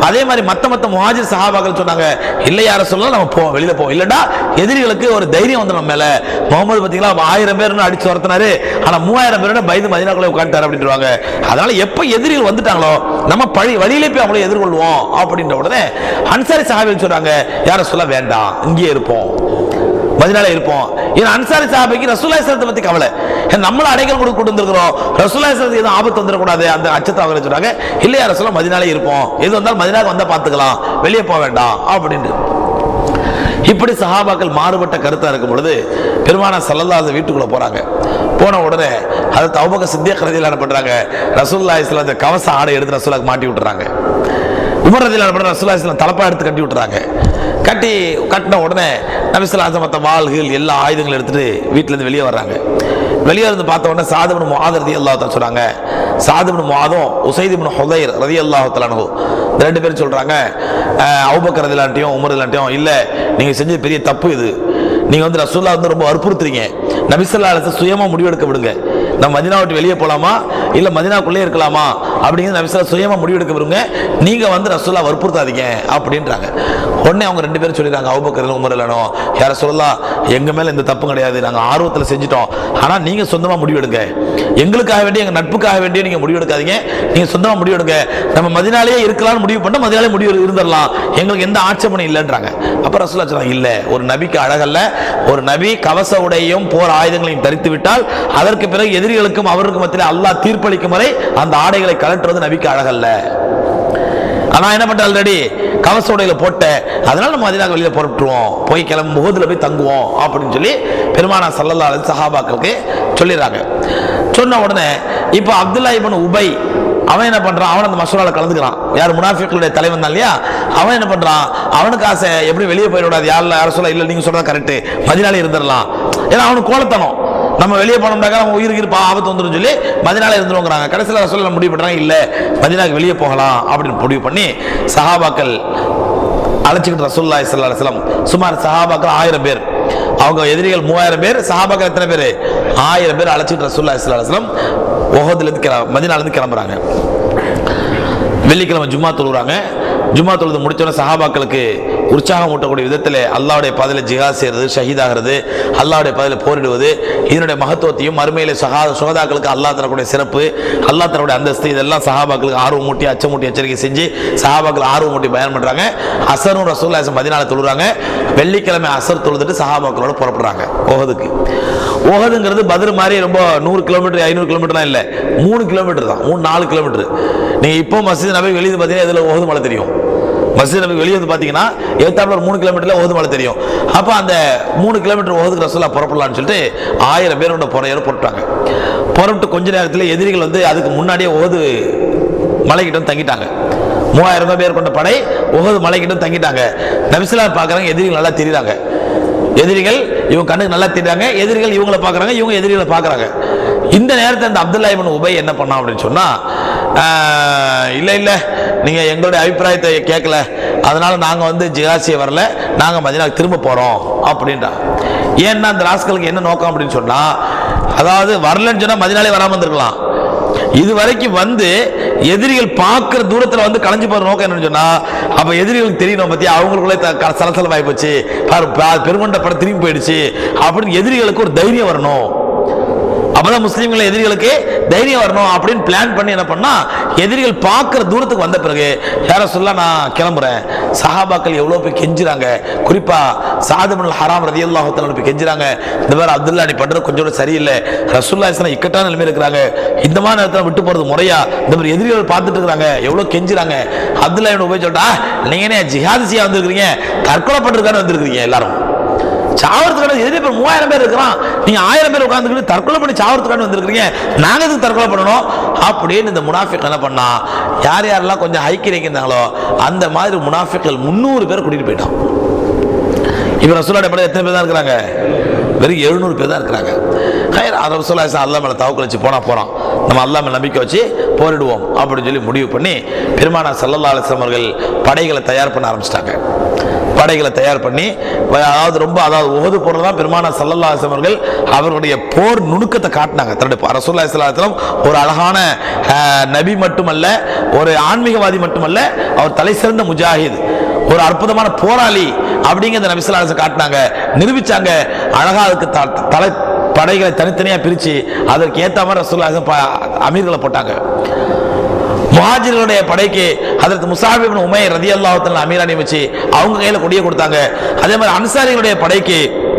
அதே மாதிரி மத்த மத்த முஹாஜிர் சஹாபாக்கள் சொன்னாங்க இல்லை யார சொல்லலாம் நம்ம போவோம் வெளியில போவோம் இல்லடா எதிரிகளுக்கு ஒரு தைரியம் வந்து நம்ம மேல முகமது பாத்தீங்களா ஆயிரம் பேர்னு அடிச்சு வரத்தினாரு ஆனா மூவாயிரம் பேரோட பயந்து மதினாக்குள்ள உட்காந்துட்டாரு அப்படின்றாங்க அதனால எப்ப எதிரிகள் வந்துட்டாங்களோ நம்ம பழி வழியிலே போய் அவங்கள எதிர்கொள்வோம் அப்படின்ற உடனே அன்சாரி சஹாபிகள் சொல்றாங்க யார சொல்ல வேண்டாம் இங்கேயே இருப்போம் மதினால இருப்போம் ஏன்னா அன்சாரி சாபிக்கு ரசூலாசனத்தை பத்தி கவலை ஏன்னா நம்மள அடைக்கல் கொடுக்க கொண்டு வந்திருக்கிறோம் ரசூலாசனத்துக்கு எதுவும் ஆபத்து வந்துடக்கூடாது அந்த அச்சத்தை அவங்க சொல்றாங்க இல்லையா ரசூலா மதினாலே இருப்போம் எது வந்தாலும் மதினாக்கு வந்தா பார்த்துக்கலாம் வெளியே போக வேண்டாம் அப்படின்ட்டு இப்படி சஹாபாக்கள் மாறுபட்ட கருத்தா இருக்கும் பொழுது பெருமானா சல்லல்லாஹு வீட்டுக்குள்ள போறாங்க போன உடனே அது தௌபக சித்திய கருதியில் என்ன பண்றாங்க ரசூல்லா இஸ்லாத்தை கவச ஆடை எடுத்து ரசூலாக்கு மாட்டி விட்டுறாங்க உமர் ரதியில் என்ன பண்றாங்க ரசூல்லா இஸ்லாம் தலப்பா எடுத்து கட்டி விட்டுறாங்க கட்டி கட்டின உடனே நபிசுல்லாச மற்ற வாள்கள் எல்லா ஆயுதங்களும் எடுத்துட்டு வீட்டுல இருந்து வெளியே வர்றாங்க வெளியே இருந்து பார்த்த உடனே சாதுபன் முஆத் ரதி அல்லாஹ் சொன்னாங்க சாதுபன் முஆதும் உசைதுபன் ஹுதைர் ரதி அல்லாஹ் தலானு இந்த ரெண்டு பேரும் சொல்றாங்க அவுபக்கர் ரதிலாட்டையும் உமர் ரதிலாட்டையும் இல்ல நீங்க செஞ்சது பெரிய தப்பு இது நீங்க வந்து ரசூல்லா வந்து ரொம்ப வற்புறுத்துறீங்க நபிசல்லா அலச சுயமா முடிவெடுக்க விடுங்க நம்ம மதினா விட்டு வெளியே போலாமா இல்ல மதினாக்குள்ளே இருக்கலாமா அப்படிங்கிறது நபிசல்லா சுயமா முடிவெடுக்க விடுங்க நீங்க வந்து ரசூல்லா வற்புறுத்தாதீங்க அப்படின்றாங்க உடனே அவங்க ரெண்டு பேரும் சொல்லிடுறாங்க அவுபக்கர் உமர் இல்லனோ யார சொல்லலாம் எங்க மேல எந்த தப்பும் கிடையாது நாங்க ஆர்வத்துல செஞ்சுட்டோம் ஆனா நீங்க சொந்தமா முடிவெடுங்க எங்களுக்காக வேண்டிய எங்க நட்புக்காக வேண்டிய நீங்க முடிவெடுக்காதீங்க நீங்க சொந்தமா முடிவெடுங்க நம்ம மதினாலேயே இருக்கலாம்னு முடிவு பண்ணா மதினாலே முடிவு இருந்துடலாம் எங்களுக்கு எந்த ஆட்சேபனும் இல்லைன்றாங்க அப்ப ரசூல்லா சொன்னாங்க இல்ல ஒரு நபிக்கு அழகல்ல ஒரு நபி கவச உடையும் போர் ஆயுதங்களையும் தரித்து விட்டால் அதற்கு பிறகு எதிரிகளுக்கும் அவருக்கும் மத்தியில் அல்லாஹ் தீர்ப்பளிக்கும் வரை அந்த ஆடைகளை கலட்டுறது நபிக்கு அழகல்ல ஆனா என்ன பண்ணிட்டேன் ஆல்ரெடி கவச உடையில போட்டேன் அதனால நம்ம மதினாக்கு வெளியில புறப்பட்டுருவோம் போய் கிளம்பும் முகத்துல போய் தங்குவோம் அப்படின்னு சொல்லி பெருமானா சல்லல்லா அலைஹி சஹாபாக்களுக்கு சொல்லிடுறாங்க சொன்ன உடனே இப்போ அப்துல்லா இப்னு உபை அவன் என்ன பண்றான் அவன் அந்த மசூரால கலந்துக்கிறான் யார் முனாஃபிக்களுடைய தலைவன் தான் இல்லையா அவன் என்ன பண்றான் அவனுக்கு ஆசை எப்படி வெளியே போயிடக்கூடாது யாரில் யாரும் சொல்ல இல்லை நீங்க சொல்றது கரெக்ட் மதினாலே இருந்துடலாம் ஏன்னா அவனுக்கு கோலத்தனம் நம்ம வெளியே போனோம்னாக்கா நம்ம உயிருக்கு இருப்பா ஆபத்து வந்துடும் சொல்லி மதினால இருந்துருவாங்க கடைசியில் சொல்ல முடிவு பண்றாங்க இல்ல மதினாக்கு வெளியே போகலாம் அப்படின்னு முடிவு பண்ணி சஹாபாக்கள் அழைச்சிக்கிட்டு ரசூல்லாய் சல்லா அலுவலம் சுமார் சஹாபாக்கள் ஆயிரம் பேர் அவங்க எதிரிகள் மூவாயிரம் பேர் சஹாபாக்கள் எத்தனை பேர் ஆயிரம் பேர் அழைச்சிக்கிட்டு ரசூல்லாய் சல்லா அலுவலம் ஒஹதுலேருந்து கிளம்ப மதினாலேருந்து கிளம்புறாங்க வெள்ளிக்கிழமை ஜும்மா தொழுகிறாங்க ஜும்மா தொழுது முடிச்சோன்னே சஹாபாக்களுக்கு உற்சாகம் ஊட்டக்கூடிய விதத்தில் அல்லாவுடைய பதில ஜிஹாத் செய்கிறது ஷஹீதாகிறது அல்லாவுடைய பதில போரிடுவது இதனுடைய மகத்துவத்தையும் மறுமையில சகா சுகதாக்களுக்கு அல்லாஹ் தரக்கூடிய சிறப்பு அல்லாஹ் தரக்கூடிய அந்தஸ்து இதெல்லாம் சஹாபாக்களுக்கு ஆர்வம் மூட்டி அச்சமூட்டி எச்சரிக்கை செஞ்சு சஹாபாக்கள் ஆர்வம் மூட்டி பயன் பண்றாங்க அசரும் ரசூல்லாசம் பதினாலு தொழுறாங்க வெள்ளிக்கிழமை அசர் தொழுதுட்டு சஹாபாக்களோட புறப்படுறாங்க ஓஹதுக்கு ஓஹதுங்கிறது பதில் மாதிரி ரொம்ப நூறு கிலோமீட்டர் ஐநூறு கிலோமீட்டர்லாம் இல்லை மூணு கிலோமீட்டர் தான் மூணு நாலு கிலோமீட்டர் நீங்க இப்போ மஸ்ஜித் நபி வெளியே பார்த்தீங்கன்னா இதில் ஓஹது மலை தெரியும் மஸ்ஜித் நபி வெளியே வந்து பார்த்தீங்கன்னா எழுத்தாப்புல ஒரு மூணு கிலோமீட்டர்ல ஓஹது மலை தெரியும் அப்போ அந்த மூணு கிலோமீட்டர் ஓஹதுக்கு ரசூலா புறப்படலாம்னு சொல்லிட்டு ஆயிரம் பேரோட புறையோட புறப்பட்டாங்க புறப்பட்டு கொஞ்ச நேரத்தில் எதிரிகள் வந்து அதுக்கு முன்னாடியே ஓது மலைக்கிட்ட வந்து தங்கிட்டாங்க மூவாயிரம் பேர் கொண்ட படை உகது மலைக்கிட்ட வந்து தங்கிட்டாங்க நபிசுல்லா பார்க்குறாங்க எதிரிகள் நல்லா தெரியுறாங்க எதிரிகள் இவங்க கண்ணுக்கு நல்லா தெரியுறாங்க எதிரிகள் இவங்கள பார்க்குறாங்க இவங்க எதிரிகளை பார்க்குறாங்க இந்த நேரத்தில் இந்த அப்துல்லா இப்னு உபை என்ன பண்ணான் அப்படின்னு சொன்னா ஆஹ், இல்ல இல்ல நீங்க எங்களுடைய அபிப்பிராயத்தை கேட்கல அதனால நாங்க வந்து ஜிகாசிய வரல நாங்க மதினாக்கு திரும்ப போறோம் அப்படின்றான் ஏன்னா அந்த ராஸ்களுக்கு என்ன நோக்கம் அப்படின்னு சொன்னா அதாவது வரலன்னு சொன்னா மதினாலே வராம இருந்திருக்கலாம் இது வரைக்கும் வந்து எதிரிகள் பார்க்கிற தூரத்துல வந்து கலைஞ்சு போற நோக்கம் என்னன்னு சொன்னா அப்ப எதிரிகளுக்கு தெரியணும் பத்தி அவங்களுக்குள்ளே த- க- சலசலப்பாகி போச்சு பாரு, பா- பெருமண்ட படம் திரும்பி போயிடுச்சு அப்படின்னு எதிரிகளுக்கு ஒரு தைரியம் வரணும் அப்பதான் முஸ்லீம்கள் எதிரிகளுக்கு தைரியம் வரணும் அப்படின்னு பிளான் பண்ணி என்ன பண்ணா எதிரிகள் பார்க்கிற தூரத்துக்கு வந்த பிறகு யார சொல்ல நான் கிளம்புறேன் சஹாபாக்கள் எவ்வளவு போய் கெஞ்சுறாங்க குறிப்பா சாதுபுல் ஹராம் ரதி அல்லாஹத்தில் போய் கெஞ்சுறாங்க இந்த மாதிரி அப்துல்லா நீ பண்றது கொஞ்சம் கூட சரியில்லை ரசூல்லா இஸ்லாம் இக்கட்டான நிலைமையில இருக்கிறாங்க இந்த மாதிரி நேரத்தில் விட்டு போறது முறையா இந்த மாதிரி எதிரிகள் பார்த்துட்டு இருக்கிறாங்க எவ்வளவு கெஞ்சுறாங்க அப்துல்லா இவனை போய் சொல்லிட்டா நீங்க என்ன ஜிஹாதிசியா வந்திருக்கிறீங்க தற்கொலை பண்ணிருக்கான்னு வந்திருக்கிறீங்க எல்லாரும் சாவறதுக்கான எதிரே பேர் மூவாயிரம் பேர் இருக்கிறான் நீங்க ஆயிரம் பேர் உட்காந்துக்கிட்டு தற்கொலை பண்ணி சாவறதுக்கான வந்திருக்கீங்க நாங்க எதுக்கு தற்கொலை பண்ணணும் அப்படின்னு இந்த முனாஃபிக் என்ன பண்ணா யார் யாரெல்லாம் கொஞ்சம் ஐக்கியம் இருந்தாங்களோ அந்த மாதிரி முனாஃபிக்கள் முந்நூறு பேர் கூட்டிட்டு போயிட்டான் இப்ப ரசூலாடைய படம் எத்தனை பேர் தான் இருக்கிறாங்க வெறும் எழுநூறு பேர் தான் இருக்கிறாங்க ஹைர் அந்த ரசூலா அல்லா மேல தவக்கல் வச்சு போனா போறோம் நம்ம அல்லா மேல நம்பிக்கை வச்சு போரிடுவோம் அப்படின்னு சொல்லி முடிவு பண்ணி பெருமானா சல்லல்லா அலிஸ்லாம் அவர்கள் படைகளை தயார் பண்ண ஆரம்பிச்சிட்டாங்க படைகளை தயார் பண்ணி அதாவது ரொம்ப அதாவது உகது போறது தான் பெருமான சல்லல்லாஹம் அவர்கள் அவர்களுடைய போர் நுணுக்கத்தை காட்டினாங்க தன்னுடைய ரசூல்லா இஸ்லாத்திலும் ஒரு அழகான அஹ், நபி மட்டுமல்ல ஒரு ஆன்மீகவாதி மட்டுமல்ல அவர் தலை சிறந்த முஜாஹித் ஒரு அற்புதமான போராளி அப்படிங்கிறத நபிசுல்லாசம் காட்டினாங்க நிரூபிச்சாங்க அழகா அதுக்கு த- தலை படைகளை தனித்தனியா பிரிச்சு அதற்கு ஏத்த மாதிரி ரசூல்லாசம் அமீர்களை போட்டாங்க முஹாஜிர்களுடைய படைக்கு அதற்கு முசாபிபின் உமை ரதி அல்லாஹத்தில் அமீரா நியமிச்சு அவங்க கையில கொடியை கொடுத்தாங்க அதே மாதிரி அன்சாரிகளுடைய படைக்கு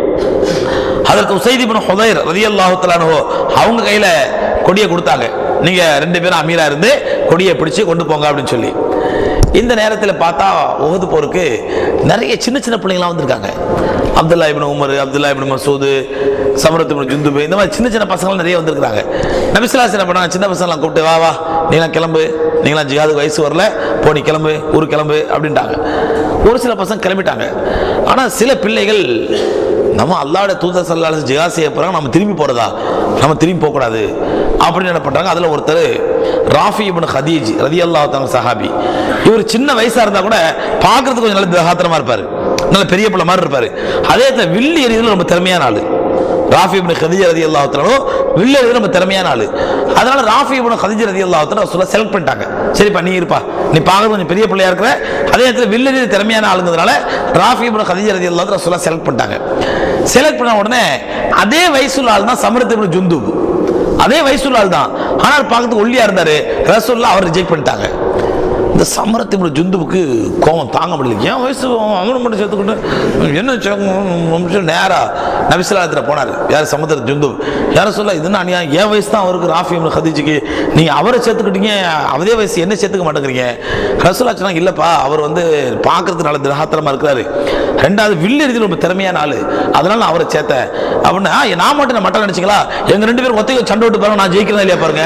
அதற்கு உசைதிபின் ஹுதைர் ரதி அல்லாஹுத்தலானோ அவங்க கையில கொடியை கொடுத்தாங்க நீங்க ரெண்டு பேரும் அமீரா இருந்து கொடியை பிடிச்சு கொண்டு போங்க அப்படின்னு சொல்லி இந்த நேரத்தில் பார்த்தா உகது போருக்கு நிறைய சின்ன சின்ன பிள்ளைங்களாம் வந்திருக்காங்க Abdullah ibn Umar Abdullah ibn Masud Samurah ibn Jundub இந்த மாதிரி சின்ன சின்ன பசங்கள் நிறைய வந்திருக்காங்க நபிசுல்லாஸ் என்ன பண்ணாங்க சின்ன பசங்களாம் கூப்பிட்டு வா வா நீங்களாம் கிளம்பு நீங்களாம் ஜிகாதுக்கு வயசு வரல போ நீ கிளம்பு ஊர் கிளம்பு அப்படின்ட்டாங்க ஒரு சில பசங்க கிளம்பிட்டாங்க ஆனால் சில பிள்ளைகள் நம்ம அல்லாட தூதர் சல்லாஸ் ஜிஹாத் செய்ய போறாங்க நம்ம திரும்பி போறதா நம்ம திரும்பி போகக்கூடாது அப்படின்னு என்ன பண்றாங்க அதுல ஒருத்தர் ராஃபி இப்னு ஹதீஜ் ரதி அல்லாஹ் சஹாபி இவர் சின்ன வயசா இருந்தா கூட பார்க்கறதுக்கு கொஞ்சம் நல்ல திகாத்திரமா இருப்பாரு நல்ல பெரிய பிள்ளை மாதிரி இருப்பாரு அதே நேரத்துல வில்லு எறியதுல ரொம்ப திறமையான ஆளு ராஃபி இப்னு ஹதீஜ் ரதி அல்லாஹ் வில்லு எறியதுல ரொம்ப திறமையான ஆளு அதனால ராஃபி இப்னு ஹதீஜ் ரதி அல்லாஹ் சொல்ல செலக்ட் பண்ணிட்டாங்க சரிப்பா நீ இருப்பா நீ பார்க்கறது கொஞ்சம் பெரிய பிள்ளையா இருக்கிற அதே நேரத்தில் வில்லெறிய திறமையான ஆளுங்கிறதுனால ராஃபி இப்னு ஹதீஜ் ரதி அல்லாஹ் ரசூலா செலக்ட் பண்ணிட்டாங்க செலக்ட் பண்ண உடனே அதே வயசுள்ள ஆள் தான் சமரத் இப்னு ஜுந்துப் அதே வயசுள்ள ஆள் தான் ஆனால் பார்க்கறதுக்கு ஒல்லியா இருந்தாரு ரசூல்லா அவர் ரிஜெக்ட் பண்ணிட்டாங்க இந்த சமரத் இப்னு ஜுந்துவுக்கு கோபம் தாங்க முடியல ஏன் வயசு அவனை மட்டும் சேர்த்துக்கிட்டு என்ன நேரா நபிசுலாத்தில் போனார் யார் சமுத்திர ஜுந்து யார சொல்ல இதுன்னா அநியாயம் என் வயசு தான் அவருக்கு ராஃபி இப்னு ஹதீஜுக்கு நீங்க அவரை சேர்த்துக்கிட்டீங்க அவரே வயசு என்ன சேர்த்துக்க மாட்டேங்கிறீங்க ரசூலா சொன்னாங்க இல்லப்பா அவர் வந்து பார்க்கறதுக்கு நல்ல திரகாத்திரமா இருக்கிறாரு ரெண்டாவது வில்லெறிதல் ரொம்ப திறமையான ஆளு அதனால நான் அவரை சேர்த்தேன் அப்படின்னா "ஆ, நான் மட்டும் நான் மட்டும் நினைச்சிங்களா எங்க ரெண்டு பேரும் ஒத்தைக்கு சண்டை விட்டு பாருங்க நான் ஜெயிக்கிறதா இல்லையா பாருங்க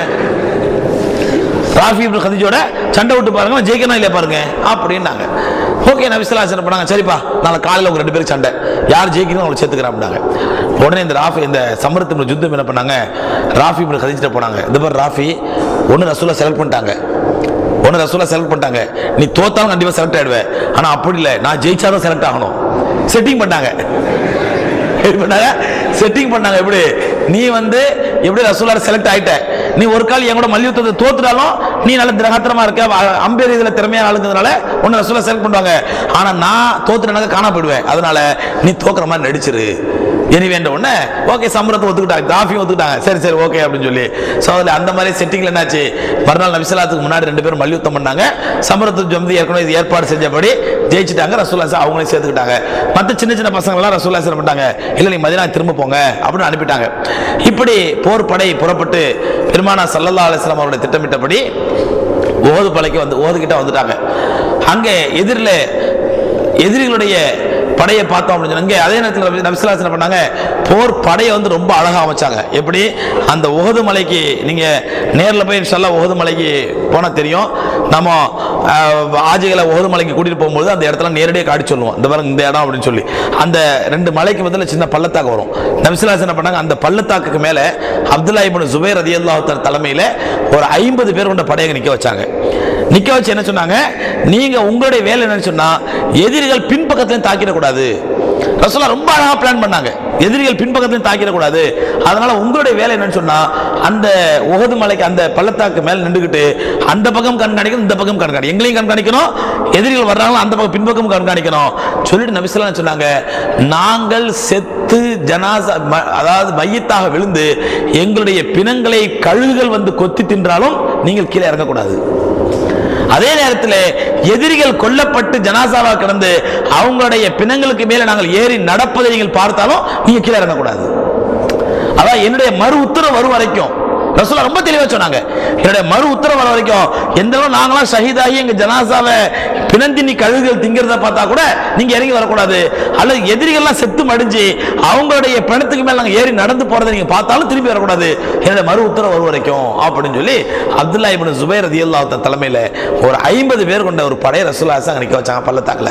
ராஃபி இப்னு கதீஜோட சண்டை விட்டு பாருங்க நான் ஜெயிக்கணும் இல்லையா பாருங்க அப்படின்னாங்க ஓகே நபிசலாசன் பண்ணாங்க சரிப்பா நாளை காலையில் உங்க ரெண்டு பேரும் சண்டை யார் ஜெயிக்கிறோம் அவங்களை சேர்த்துக்கிறேன் அப்படின்னாங்க உடனே இந்த ராஃபி இந்த சமரத்து இப்னு ஜுத்தம் என்ன பண்ணாங்க ராஃபி இப்னு கதீஜிட்ட போனாங்க இந்த மாதிரி ராஃபி ஒன்று ரசூலா செலக்ட் பண்ணிட்டாங்க ஒன்று ரசூலா செலக்ட் பண்ணிட்டாங்க நீ தோத்தாலும் கண்டிப்பாக செலக்ட் ஆயிடுவேன் ஆனால் அப்படி இல்லை நான் ஜெயிச்சாலும் செலக்ட் ஆகணும் செட்டிங் பண்ணாங்க எப்படி பண்ணாங்க செட்டிங் பண்ணாங்க எப்படி நீ வந்து எப்படி ரசூலார் செலக்ட் ஆயிட்ட நீ ஒரு கால் என் கூட மல்யுத்தத்தை தோத்துட்டாலும் நீ நல்ல திரகாத்திரமா இருக்க அ- அம்பேர் இதுல திறமையான ஆளுங்கிறதுனால உன்னை ரசூலா செலக்ட் பண்ணுவாங்க ஆனா நான் தோத்துட்டேனாக்க காண போயிடுவேன் அதனால நீ தோக்குற மாதிரி நடிச்சிரு இனி வேண்ட உடனே ஓகே சம்பரத்தை ஒத்துக்கிட்டாங்க காஃபியும் ஒத்துக்கிட்டாங்க சரி சரி ஓகே அப்படின்னு சொல்லி ஸோ அதில் அந்த மாதிரி செட்டிங்ல என்னாச்சு மறுநாள் நபிசலாத்துக்கு முன்னாடி ரெண்டு பேரும் மல்யுத்தம் பண்ணாங்க சம்பரத்து ஜம்தி ஏற்கனவே இது ஏற்பாடு செஞ்சபடி ஜெயிச்சிட்டாங்க ரசூல்லா சார் அவங்களையும் சேர்த்துக்கிட்டாங்க மற்ற சின்ன சின்ன பசங்க எல்லாம் ரசூல்லா சார் பண்ணிட்டாங்க இல்லை நீ மதினா திரும்ப போங்க அப்படின்னு அனுப்பிட்டாங்க இப்படி போர் படை புறப்பட்டு பெருமானா சல்லல்லா அலிஸ்லாம் அவருடைய திட்டமிட்டபடி ஓது படைக்கு வந்து ஓது கிட்ட வந்துட்டாங்க அங்கே எதிரில் எதிரிகளுடைய படையை பார்த்தோம் அப்படின்னு சொன்னாங்க. இங்கே அதே நேரத்தில் நபிசுல்லாஸ் என்ன பண்ணாங்க போர் படையை வந்து ரொம்ப அழகா அமைச்சாங்க எப்படி அந்த உகது மலைக்கு நீங்க நேர்ல போய் இன்ஷால்லா உகது மலைக்கு போனா தெரியும் நம்ம ஆஹ், ஆஜிகளை உகது மலைக்கு கூட்டிட்டு போகும்போது அந்த இடத்துல நேரடியாக காட்டி சொல்லுவோம் இந்த பாருங்க இந்த இடம் அப்படின்னு சொல்லி அந்த ரெண்டு மலைக்கு முதல்ல சின்ன பள்ளத்தாக்கு வரும் நபிசுல்லாஸ் என்ன பண்ணாங்க அந்த பள்ளத்தாக்குக்கு மேல அப்துல்லா இப்னு சுபைர் ரதியல்லாஹு தலைமையில ஒரு ஐம்பது பேர் கொண்ட படையை நிக்க வச்சாங்க நிக்க வச்சு என்ன சொன்னாங்க நீங்க உங்களுடைய வேலை என்னன்னு சொன்னா எதிரிகள் பின்பக்கத்திலையும் தாக்கிடக்கூடாது ரசூலா ரொம்ப அழகா பிளான் பண்ணாங்க எதிரிகள் பின்பக்கத்திலையும் தாக்கிடக்கூடாது அதனால உங்களுடைய வேலை என்னன்னு சொன்னா அந்த உகது மலைக்கு அந்த பள்ளத்தாக்கு மேல நின்றுக்கிட்டு அந்த பக்கம் கண்காணிக்கணும் இந்த பக்கம் கண்காணி எங்களையும் கண்காணிக்கணும் எதிரிகள் வர்றாங்களோ அந்த பக்கம் பின்பக்கம் கண்காணிக்கணும் சொல்லிட்டு நபிசுல்லா சொன்னாங்க நாங்கள் செத்து ஜனாசா ம- அதாவது மையத்தாக விழுந்து எங்களுடைய பிணங்களை கழுகுகள் வந்து கொத்தி தின்றாலும் நீங்கள் கீழே இறங்கக்கூடாது அதே நேரத்தில் எதிரிகள் கொல்லப்பட்டு ஜனாசாவா கிடந்து அவங்களுடைய பிணங்களுக்கு மேல நாங்கள் ஏறி நடப்பதை நீங்கள் பார்த்தாலும் நீங்க கீழே இறங்கக்கூடாது அதான் என்னுடைய மறு உத்தரவு வரும் வரைக்கும் ரசூலா ரொம்ப தெளிவா சொன்னாங்க என்னுடைய மறு உத்தரவு வர வரைக்கும் எந்த அளவு நாங்களாம் ஷஹீதாகி எங்க ஜனாசாவை பிணந்தினி கழுகுகள் திங்கிறத பார்த்தா கூட நீங்க இறங்கி வரக்கூடாது அல்லது எதிரிகள்லாம் செத்து மடிஞ்சு அவங்களுடைய பிணத்துக்கு மேல நாங்க ஏறி நடந்து போறதை நீங்க பார்த்தாலும் திரும்பி வரக்கூடாது என்னுடைய மறு உத்தரவு வரும் வரைக்கும் அப்படின்னு சொல்லி அப்துல்லா இப்னு ஜுபைர் ரதியல்லாஹு தலைமையில ஒரு ஐம்பது பேர் கொண்ட ஒரு படை ரசூலா அங்க நிக்க வச்சாங்க பள்ளத்தாக்குல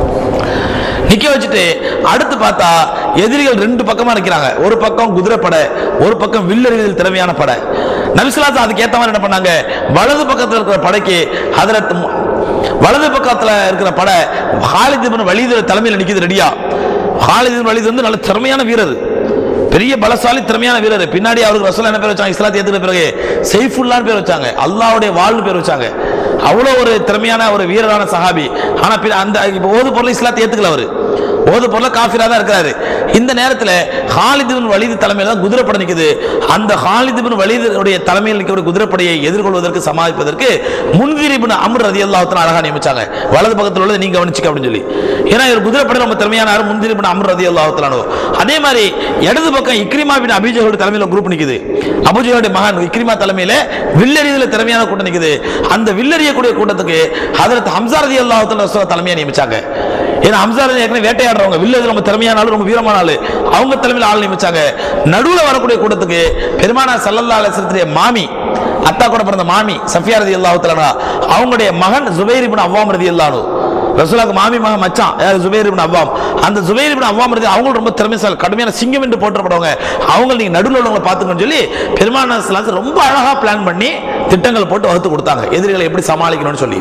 நிக்க வச்சுட்டு அடுத்து பார்த்தா எதிரிகள் ரெண்டு பக்கமா நிக்கிறாங்க ஒரு பக்கம் குதிரை படை ஒரு பக்கம் வில்லறிதல் திறமையான படை நபிசுலாசம் அதுக்கு ஏத்த மாதிரி என்ன பண்ணாங்க வலது பக்கத்தில் இருக்கிற படைக்கு ஹதரத் மு- வலது பக்கத்துல இருக்கிற படை ஹாலித் இப்னு வலீது தலைமையில் நிக்குது ரெடியா ஹாலித் இப்னு வலீது வந்து நல்ல திறமையான வீரர் பெரிய பலசாலி திறமையான வீரர் பின்னாடி அவருக்கு ரசூல் என்ன பேர் வச்சாங்க இஸ்லாத்தை ஏத்துக்கிற பிறகு செய்ஃபுல்லான்னு பேர் வச்சாங்க அல்லாஹ்வுடைய வாழ்னு பேர் வச்சாங்க அவ்வளோ ஒரு திறமையான ஒரு வீரரான சஹாபி ஆனா பின்ன அந்த இப்போ ஓது பொருள் இஸ்லாத்தை ஏத்துக்கல அவரு ஓது பொருள் காஃபிரா தான் இருக்கிறாரு இந்த நேரத்தில் ஹாலித் பின் வலீது தலைமையில் தான் குதிரைப்படை நிக்குது அந்த ஹாலித் பின் வலீதுடைய தலைமையில் நிற்கக்கூடிய குதிரைப்படையை எதிர்கொள்வதற்கு சமாளிப்பதற்கு முன்திரி பின் அம்ர் ரதி அல்லாஹத்தின் அழகா நியமிச்சாங்க வலது பக்கத்தில் உள்ளதை நீங்க கவனிச்சுக்க அப்படின்னு சொல்லி ஏன்னா இவர் குதிரைப்படை ரொம்ப திறமையான முன்திரி பின் அம்ர் ரதி அல்லாஹத்திலானோ அதே மாதிரி இடது பக்கம் இக்ரிமா பின் அபிஜயோட தலைமையில் குரூப் நிக்குது அபுஜயோட மகன் இக்ரிமா தலைமையில வில்லறியதுல திறமையான கூட்டம் நிக்குது அந்த வில்லறியக்கூடிய கூட்டத்துக்கு ஹதரத் ஹம்சா ரதி அல்லாஹத்தின் தலைமையை நியமிச்சாங்க ஏன்னா ஹம்சா ரதி ஏற்கனவே வேட்டையாடுறவங்க வில்லது ரொம்ப திறமையான ஆளு ரொம்ப வீரமான ஆளு அவங்க தலைமையில் ஆள் நியமிச்சாங்க நடுவுல வரக்கூடிய கூட்டத்துக்கு பெருமானா சல்லல்லா அலிஸ்லத்துடைய மாமி அத்தா கூட பிறந்த மாமி சஃபியா ரதி அல்லாஹ் அவங்களுடைய மகன் ஜுபைர் இப்னு அவ்வாம் ரதி அல்லாஹ் ரசூலாக்கு மாமி மகன் மச்சான் யார் ஜுபைர் இப்னு அவ்வாம் அந்த ஜுபைர் இப்னு அவ்வாம் ரதி அவங்களும் ரொம்ப திறமைசாலி கடுமையான சிங்கம் என்று போற்றப்படுவாங்க அவங்க நீங்க நடுவில் உள்ளவங்களை பார்த்துக்கணும்னு சொல்லி பெருமானா சலாத்து ரொம்ப அழகா பிளான் பண்ணி திட்டங்கள் போட்டு வகுத்து கொடுத்தாங்க எதிரிகளை எப்படி சமாளிக்கணும்னு சொல்லி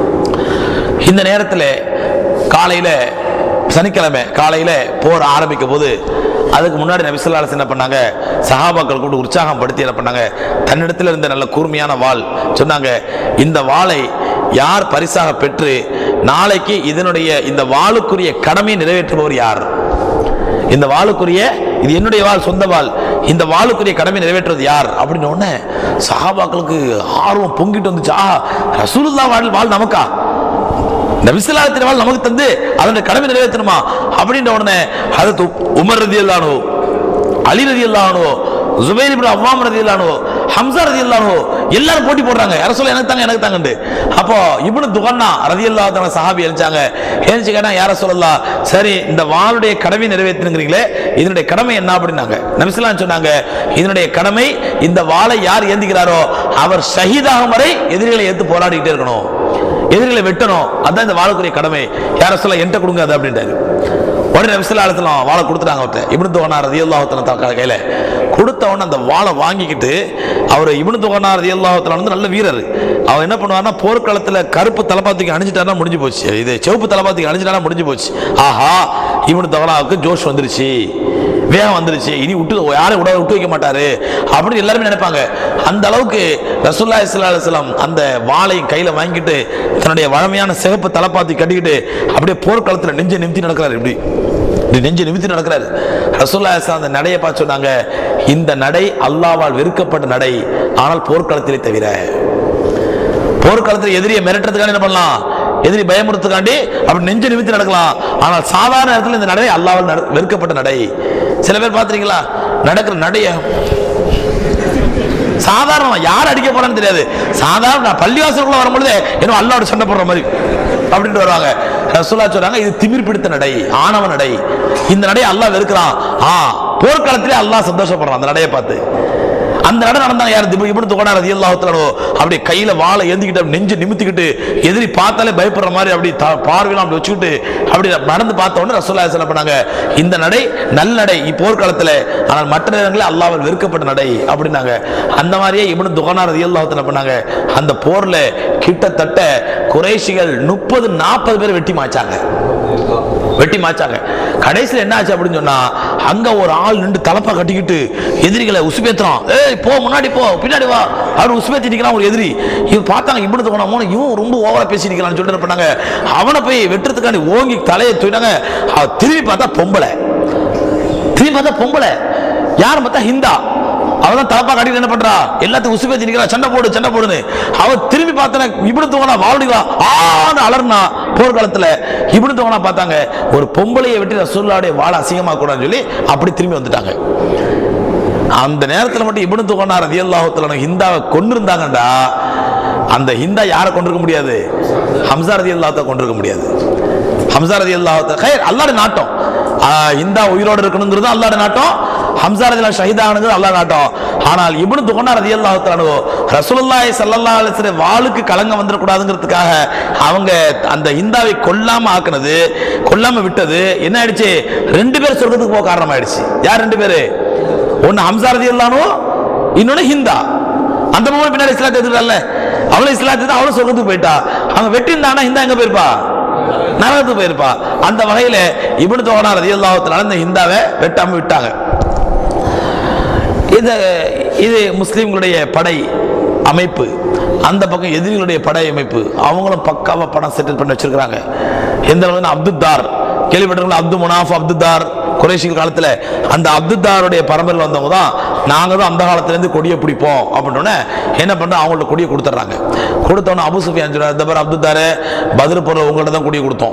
இந்த நேரத்தில் காலையில் சனிக்கிழமை காலையில் போர் ஆரம்பிக்கும் போது அதுக்கு முன்னாடி நபிசல்லாஸ் என்ன பண்ணாங்க சஹாபாக்கள் கூட உற்சாகம் படுத்தி என்ன பண்ணாங்க தன்னிடத்தில் இருந்த நல்ல கூர்மையான வாள் சொன்னாங்க இந்த வாளை யார் பரிசாக பெற்று நாளைக்கு இதனுடைய இந்த வாளுக்குரிய கடமையை நிறைவேற்றுபவர் யார் இந்த வாளுக்குரிய இது என்னுடைய வாள் சொந்த வாள் இந்த வாளுக்குரிய கடமை நிறைவேற்றுவது யார் அப்படின்னு உடனே சஹாபாக்களுக்கு ஆர்வம் பொங்கிட்டு வந்துச்சு ஆ ரசூலுல்லா வாழ் வாழ் நமக்கா நபிசுல்லாத்தின் வாழ் நமக்கு தந்து அதனுடைய கடமை நிறைவேற்றணுமா அப்படின்ற உடனே அது உமர் ரதி அல்லானோ அலி ரதி அல்லானோ ஜுபைர் இப்னு அவ்வாம் ரதி அல்லானோ ஹம்சா ரதி அல்லானோ எல்லாரும் போட்டி போடுறாங்க யார சொல்ல எனக்கு தாங்க எனக்கு தாங்கண்டு அப்போ இப்னு துகன்னா ரதி அல்லாஹ் சஹாபி எழுந்தாங்க எழுந்து கேட்டா யார சொல்லலாம் சரி இந்த வாளுடைய கடமை நிறைவேற்றுங்கிறீங்களே இதனுடைய கடமை என்ன அப்படின்னாங்க நபிசுல்லாம் சொன்னாங்க இதனுடைய கடமை இந்த வாளை யார் ஏந்திக்கிறாரோ அவர் ஷஹீதாகும் வரை எதிரிகளை ஏத்து போராடிக்கிட்டே இருக்கணும் எதிரிகளை வெட்டணும் அதான் இந்த வாழக்கூடிய கடமை யார சொல்ல என்கிட்ட கொடுங்க அது அப்படின்றாரு உடனே நபிசுல்லாத்துல வாழை கொடுத்துட்டாங்க அவர்கிட்ட இப்னு துகனா ரதி அல்லாஹத்தன கையில கொடுத்த உடனே அந்த வாளை வாங்கிக்கிட்டு அவர் இப்னு துகனா ரதி அல்லாஹத்தன வந்து நல்ல வீரர் அவர் என்ன பண்ணுவார்னா போர்க்களத்துல கருப்பு தலப்பாத்துக்கு அணிஞ்சிட்டாருன்னா முடிஞ்சு போச்சு இது சிவப்பு தலப்பாத்துக்கு அணிஞ்சிட்டாருன்னா முடிஞ்சு போச்சு ஆஹா இப்னு துகனாவுக்கு ஜோஷ் வந்துருச்சு வேகம் வந்துருச்சு இனி விட்டு யாரையும் விட விட்டு வைக்க மாட்டாரு அப்படின்னு எல்லாருமே நினைப்பாங்க அந்த அளவுக்கு ரசூல்லா இஸ்லா அலுவலாம் அந்த வாளை கையில வாங்கிட்டு தன்னுடைய வழமையான சிகப்பு தலப்பாத்தி கட்டிக்கிட்டு அப்படியே போர்க்களத்துல நெஞ்சை நிமித்தி நடக்கிறாரு இப்படி இப்படி நெஞ்சை நிமித்தி நடக்கிறாரு ரசூல்லா இஸ்லாம் அந்த நடையை பார்த்து சொன்னாங்க இந்த நடை அல்லாவால் வெறுக்கப்பட்ட நடை ஆனால் போர்க்களத்திலே தவிர போர்க்களத்தில் எதிரியை மிரட்டுறதுக்காக என்ன பண்ணலாம் எதிரி பயமுறுத்துக்காண்டி அப்படி நெஞ்சு நிமித்தி நடக்கலாம் ஆனால் சாதாரண நேரத்தில் இந்த நடை அல்லாவால் நட- வெறுக்கப்பட்ட நடை சில பேர் பார்த்துறீங்களா நடக்கிற நடைய சாதாரணமா யார் அடிக்க போறான்னு தெரியாது சாதாரண நான் பள்ளிவாசலுக்குள்ள வரும்பொழுது என்ன அல்லாவோட சண்டை போடுற மாதிரி அப்படின்ட்டு வருவாங்க ரசூலா சொல்றாங்க இது திமிர் பிடித்த நடை ஆணவ நடை இந்த நடை அல்லாஹ் வெறுக்கிறான் ஆ போர்க்களத்திலே அல்லாஹ் சந்தோஷப்படுறான் அந்த நடையை பார்த்து அந்த நட நடந்தாங்க யார் திபு இப்படி துகனா ரதி அல்லாஹத்தலோ அப்படியே கையில வாளை ஏந்திக்கிட்டு அப்படி நெஞ்சு நிமித்திக்கிட்டு எதிரி பார்த்தாலே பயப்படுற மாதிரி அப்படி த- பார்வையெல்லாம் அப்படி வச்சுக்கிட்டு அப்படி நடந்து பார்த்த உடனே ரசூல்லா என்ன பண்ணாங்க இந்த நடை நல்ல நடை போர்க்காலத்துல ஆனால் மற்ற நேரங்களில் அல்லாஹ்வால் வெறுக்கப்பட்ட நடை அப்படின்னாங்க அந்த மாதிரியே இப்னு துகனா ரதி அல்லாஹத்தன பண்ணாங்க அந்த போர்ல கிட்டத்தட்ட குறைஷிகள் முப்பது நாற்பது பேர் வெட்டி மாய்ச்சாங்க வெட்டி மாய்ச்சாங்க கடைசியில் என்ன ஆச்சு அப்படின்னு சொன்னா அங்க ஒரு ஆள் நின்று தலப்பா கட்டிக்கிட்டு எதிரிகளை உசுபேத்துறான் ஏய் போ முன்னாடி போ பின்னாடி வா அவர் உசுபேத்தி நிக்கிறான் ஒரு எதிரி இவன் பார்த்தாங்க இப்படி தோணும் மூணு இவன் ரொம்ப ஓவரா பேசி நிக்கிறான்னு சொல்லிட்டு என்ன பண்ணாங்க அவனை போய் வெட்டுறதுக்காண்டி ஓங்கி தலையை தூக்கினாங்க அவன் திரும்பி பார்த்தா பொம்பளை திரும்பி பார்த்தா பொம்பளை யாரும் பார்த்தா ஹிந்தா அவ தான் தலப்பா கட்டிட்டு என்ன பண்றா எல்லாத்தையும் உசுபேத்தி நிக்கிறா சண்டை போடு சண்டை போடுன்னு அவ திரும்பி பார்த்தன இப்படி தூங்கினா வாவடிவா ஆன்னு அலர்னா போர்க்காலத்துல இப்படி தூங்கினா பார்த்தாங்க ஒரு பொம்பளையை வெட்டி ரசூல்லாவுடைய வாழ அசிங்கமா கூடாதுன்னு சொல்லி அப்படி திரும்பி வந்துட்டாங்க அந்த நேரத்துல மட்டும் இப்னு துகனா ரலியல்லாஹு தஆலா ஹிந்தாவை கொண்டிருந்தாங்கடா அந்த ஹிந்தா யாரை கொண்டிருக்க முடியாது ஹம்சா ரலியல்லாஹு தஆலா கொண்டிருக்க முடியாது ஹம்சா ரலியல்லாஹு தஆலா ஹைர் அல்லாஹ்வுடைய நாட்டம் ஆ, ஹிந்தா உயிரோட இருக்கணுங்கிறது அல்லாஹ்வுடைய நாட்டம் ஹம்சா ரலியல்லாஹு ஷஹீதானது அல்லாஹ் நாட்டம் ஆனால் இப்னு துகனா ரலியல்லாஹு தஆலா ரசூலுல்லாஹி ஸல்லல்லாஹு அலைஹி வஸல்லம் வாளுக்கு கலங்கம் வந்துடக்கூடாதுங்கிறதுக்காக அவங்க அந்த ஹிந்தாவை கொல்லாம ஆக்குனது கொல்லாம விட்டது என்ன ஆயிடுச்சு ரெண்டு பேர் சொர்க்கத்துக்கு போக காரணமாயிடுச்சு யார் ரெண்டு பேரு ஒன்னு ஹம்சா ரதி இல்லானோ இன்னொன்னு ஹிந்தா அந்த பொம்பளை பின்னாடி இஸ்லாத்தை எடுத்துக்கல அவளும் இஸ்லாத்தை தான் அவளும் சொர்க்கத்துக்கு போயிட்டா அவங்க வெட்டியிருந்தானா இந்த எங்க போயிருப்பா நரகத்துக்கு போயிருப்பா அந்த வகையில இப்னு தோகனா ரதியல்லாஹு இந்த ஹிந்தாவை வெட்டாம விட்டாங்க இது இது முஸ்லீம்களுடைய படை அமைப்பு அந்த பக்கம் எதிரிகளுடைய படை அமைப்பு அவங்களும் பக்காவா படம் செட்டில் பண்ணி வச்சிருக்கிறாங்க எந்த அளவுக்கு அப்துத்தார் கேள்விப்பட்டிருக்கீங்களா அப்து முனாஃப் அப்துத்தார் குறைஷிகள் காலத்துல அந்த அப்துத்தாருடைய பரம்பரையில் வந்தவங்க தான் நாங்க தான் அந்த காலத்துல இருந்து கொடியை பிடிப்போம் அப்படின்னோடனே என்ன பண்றோம் அவங்கள்ட்ட கொடியை கொடுத்துட்றாங்க கொடுத்தோன்னே அபு சுஃபியான் சொல்றாரு இந்த பாரு அப்துத்தாரு பதில் பொருள் உங்கள்ட்ட தான் கொடியை கொடுத்தோம்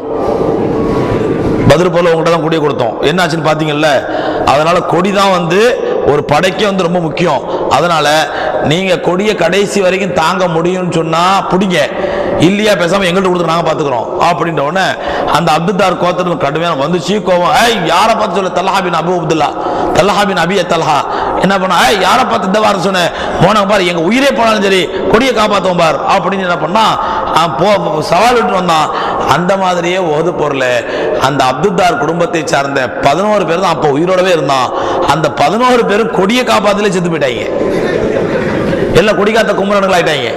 பதில் போல உங்கள்கிட்ட தான் கொடியை கொடுத்தோம் என்னாச்சுன்னு பார்த்தீங்கல்ல அதனால கொடி தான் வந்து ஒரு படைக்கே வந்து ரொம்ப முக்கியம் அதனால நீங்க கொடியை கடைசி வரைக்கும் தாங்க முடியும்னு சொன்னா பிடிங்க இல்லையா பேசாம எங்கள்கிட்ட கொடுத்து நாங்க பாத்துக்கிறோம் அப்படின்ற உடனே அந்த அப்துத்தார் கோத்திரம் கடுமையான வந்துச்சு கோவம் ஏய் யாரை பார்த்து சொல்ல தல்ஹாபின் அபு அப்துல்லா தல்ஹாபின் அபிய தல்ஹா என்ன பண்ணா ஏய் யாரை பார்த்து இந்த வாரம் சொன்னேன் போனாங்க பாரு எங்க உயிரே போனாலும் சரி கொடியை காப்பாத்துவோம் பார் அப்படின்னு என்ன பண்ணா அவன் போ சவால் விட்டு வந்தான் அந்த மாதிரியே ஓது பொருள் அந்த அப்துத்தார் குடும்பத்தை சார்ந்த பதினோரு பேர் தான் அப்போ உயிரோடவே இருந்தான் அந்த பதினோரு பேரும் கொடியை காப்பாத்துல செத்து போயிட்டாங்க எல்லாம் கொடி காத்த கும்பரன்கள் ஆயிட்டாங்க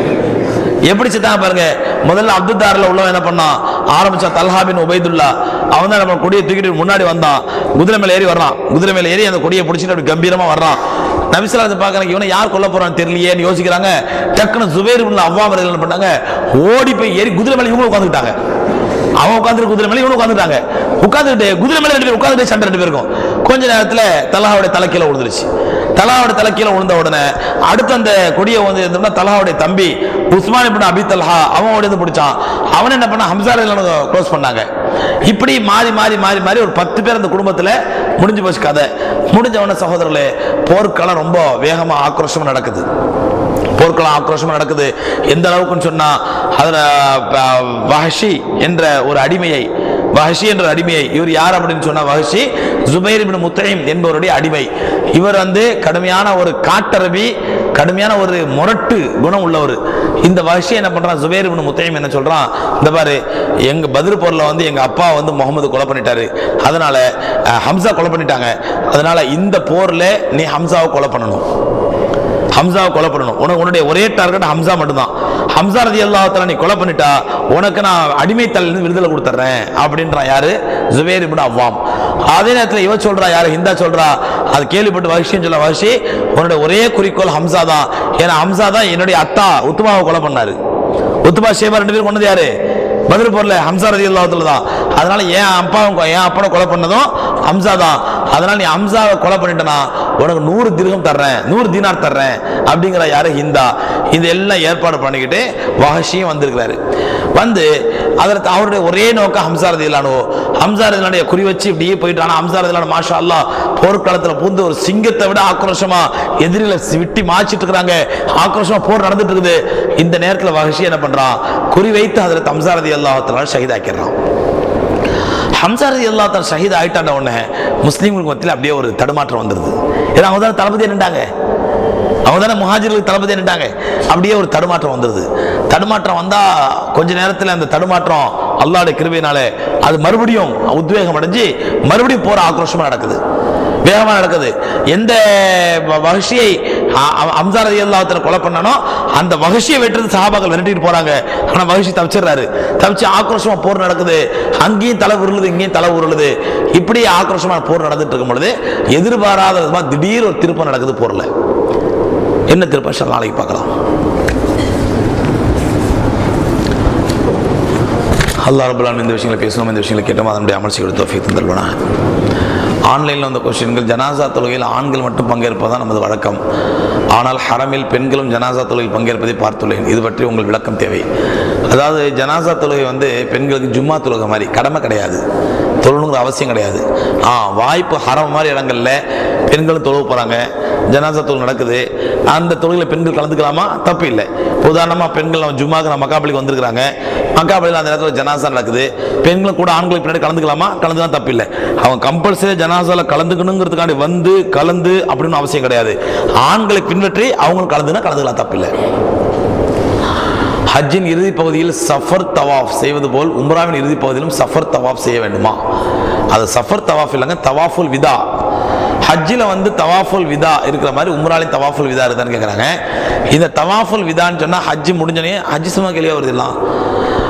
எப்படி செத்தாங்க பாருங்க முதல்ல அப்துத்தாரில் உள்ளவன் என்ன பண்ணான் ஆரம்பிச்சா தல்ஹாபின் உபைதுல்லா அவன் தான் நம்ம கொடியை தூக்கிட்டு முன்னாடி வந்தான் குதிரை மேல ஏறி வர்றான் குதிரை மேல ஏறி அந்த கொடியை பிடிச்சிட்டு அப்படி கம்பீரமா வர்றான் நபிசலாத்தை பார்க்கறாங்க இவனை யார் கொல்ல போறான்னு தெரியலையேன்னு யோசிக்கிறாங்க டக்குன்னு சுபேர் உள்ள அவ்வா என்ன பண்ணாங்க ஓடி போய் ஏறி குதிரை மேல இவங்க உட்காந்துக்கிட்டாங்க அவன் உட்காந்துட்டு குதிரை மேல இவனு உட்காந்துட்டாங்க உட்காந்துட்டு குதிரை மேல ரெண்டு பேர் உட்காந்துட்டு சண்டை ரெண்டு பேருக்கும் கொஞ்ச நேரத்துல தலஹாவுடைய தலைக்கீழ விழுந்துருச்சு தலஹாவுடைய தலைக்கீழ விழுந்த உடனே அடுத்து அந்த கொடியை வந்து இருந்தோம்னா தலஹாவுடைய தம்பி உஸ்மான் இப்னு அபி தல்ஹா அவன் ஓடி வந்து பிடிச்சான் அவன் என்ன பண்ணா ஹம்சார் க்ளோஸ் பண்ணாங்க இப்படி மாறி மாறி மாறி மாறி ஒரு பத்து பேர் அந்த குடும்பத்துல முடிஞ்சு போச்சு கதை முடிஞ்ச உடனே சகோதரர்களே போர்க்களம் ரொம்ப வேகமா ஆக்ரோஷமா நடக்குது போர்க்களம் ஆக்ரோஷமா நடக்குது எந்த அளவுக்குன்னு சொன்னா அதுல ப- வஹஷி என்ற ஒரு அடிமையை வஹஷி என்ற அடிமையை இவர் யார் அப்படின்னு சொன்னா வஹஷி ஜுபைர் இப்னு முத்தைம் என்பவருடைய அடிமை இவர் வந்து கடுமையான ஒரு காட்டரபி கடுமையான ஒரு முரட்டு குணம் உள்ளவர் இந்த வஹஷி என்ன பண்றான் ஜுபைர் இப்னு முத்தைம் என்ன சொல்றான் இந்த பாரு எங்க பதில் போர்ல வந்து எங்க அப்பா வந்து முகமது கொலை பண்ணிட்டாரு அதனால அஹ், ஹம்சா கொலை பண்ணிட்டாங்க அதனால இந்த போர்ல நீ ஹம்சாவை கொலை பண்ணணும் ஹம்சாவை கொலை பண்ணணும் உனக்கு உன்னுடைய ஒரே டார்கெட் ஹம்சா மட்டும்தான் ஹம்சா ரதி அல்லாஹால நீ கொலை பண்ணிட்டா உனக்கு நான் அடிமை தலையிலிருந்து விடுதலை கொடுத்துட்றேன் அப்படின்றான் யாரு ஜுபேர் இப்னு அவ்வாம் அதே நேரத்தில் இவ சொல்றா யாரு ஹிந்தா சொல்றா அது கேள்விப்பட்டு வஹஷின்னு சொல்ல வஹஷி உன்னுடைய ஒரே குறிக்கோள் ஹம்சா தான் ஏன்னா ஹம்சா தான் என்னுடைய அத்தா உத்துமாவை கொலை பண்ணாரு உத்துமா ஷேபா ரெண்டு பேரும் கொண்டது யாரு பதில் போர்ல ஹம்சா ரதி அல்லாஹத்துல தான் அதனால என் அப்பாவும் கொ- என் அப்பனை கொலை பண்ணதும் ஹம்சா தான் அதனால நீ ஹம்சாவை கொலை பண்ணிட்டனா உனக்கு நூறு திருகம் தர்றேன் நூறு தீனார் தர்றேன் அப்படிங்கிற யாரு ஹிந்தா இது எல்லாம் ஏற்பாடு பண்ணிக்கிட்டு வஹஷியும் வந்திருக்கிறாரு வந்து அதற்கு அவருடைய ஒரே நோக்கம் ஹம்சா ரதி இல்லானோ ஹம்சா ரதிலானுடைய குறி வச்சு இப்படியே போயிட்டு ஆனா ஹம்சா ரதிலான மாஷா அல்லா போர்க்களத்துல பூந்து ஒரு சிங்கத்தை விட ஆக்ரோஷமா எதிரில விட்டி மாச்சிட்டு இருக்கிறாங்க ஆக்ரோஷமா போர் நடந்துட்டு இருக்குது இந்த நேரத்துல வஹஷி என்ன பண்றான் குறி வைத்து அதில் ஹம்சா ரதி அல்லாஹத்தால ஷஹீதாக்கிறான் ஹம்சா ரதி அல்லா தான் ஷஹீத் ஆயிட்டாண்ட உடனே முஸ்லீம்களுக்கு மத்தியில் அப்படியே ஒரு தடுமாற்றம் வந்துருது ஏன்னா அவங்க தானே தளபதி நின்றாங்க அவங்க தானே முஹாஜிர்களுக்கு தளபதி நின்றாங்க அப்படியே ஒரு தடுமாற்றம் வந்துருது தடுமாற்றம் வந்தா கொஞ்ச நேரத்தில் அந்த தடுமாற்றம் அல்லாஹ்வுடைய கிருபையினாலே அது மறுபடியும் உத்வேகம் அடைஞ்சு மறுபடியும் போற ஆக்ரோஷமா நடக்குது வேகமா நடக்குது எந்த வ- வஹஷியை அம்சா ரதி அல்லாஹத்தில் கொலை பண்ணானோ அந்த வஹஷியை வெட்டுறது சஹாபாக்கள் விரட்டிட்டு போறாங்க ஆனா வஹஷி தப்பிச்சிடுறாரு தப்பிச்சு ஆக்ரோஷமா போர் நடக்குது அங்கேயும் தலை உருளுது இங்கேயும் தலை உருளுது இப்படி ஆக்ரோஷமா போர் நடந்துட்டு இருக்கும் பொழுது எதிர்பாராத விதமா திடீர் ஒரு திருப்பம் நடக்குது போர்ல என்ன திருப்பம் இன்ஷா அல்லாஹ் நாளைக்கு பார்க்கலாம் அல்லாஹ் ரபுல்லான் இந்த விஷயங்களை பேசணும் இந்த விஷயங்களை கேட்டோம் அதனுடைய அமல் செய்ய தோஃபிக் தந்தல்வனா ஆன்லைனில் வந்த கொஸ்டின்கள் ஜனாசா தொழுகையில் ஆண்கள் மட்டும் பங்கேற்பதுதான் நமது வழக்கம் ஆனால் ஹரமில் பெண்களும் ஜனாசா தொழுகையில் பங்கேற்பதை பார்த்துள்ளேன் இது பற்றி உங்கள் விளக்கம் தேவை அதாவது ஜனாசா தொழுகை வந்து பெண்களுக்கு ஜும்மா தொழுகை மாதிரி கடமை கிடையாது தொழணுங்கிற அவசியம் கிடையாது ஆ வாய்ப்பு ஹரம் மாதிரி இடங்கள்ல பெண்களும் தொழுக போகிறாங்க ஜனாசா தொழில் நடக்குது அந்த தொழிலில் பெண்கள் கலந்துக்கலாமா தப்பு இல்லை உதாரணமாக பெண்கள் நம்ம ஜும்மாக்கு நம்ம மக்காப்பள்ளிக்கு வந்திருக்கிறாங்க மக்காப்பள்ளியில் அந்த நேரத்தில் ஜனாசா நடக்குது பெண்களும் கூட ஆண்களுக்கு பின்னாடி கலந்துக்கலாமா கலந்துதான் தப்பு இல்லை அவங்க கம்பல்சரி ஜனாசால கலந்துக்கணுங்கிறதுக்காண்டி வந்து கலந்து அப்படின்னு அவசியம் கிடையாது ஆண்களை பின்பற்றி அவங்களும் கலந்துனா கலந்துக்கலாம் தப்பு இல்லை ஹஜ்ஜின் இறுதி பகுதியில் சஃபர் தவாஃப் செய்வது போல் உம்ராவின் இறுதி பகுதியிலும் சஃபர் தவாஃப் செய்ய வேண்டுமா அது சஃபர் தவாஃப் இல்லைங்க தவாஃபுல் விதா ஹஜ்ஜில் வந்து தவாஃபுல் விதா இருக்கிற மாதிரி உம்ராலையும் தவாஃபுல் விதா இருக்குதான்னு கேட்குறாங்க இந்த தவாஃபுல் விதான்னு சொன்னால் ஹஜ்ஜி முடிஞ்சோடனே ஹஜ்ஜி சும்மா கேள்வியாக வருது எல்லாம்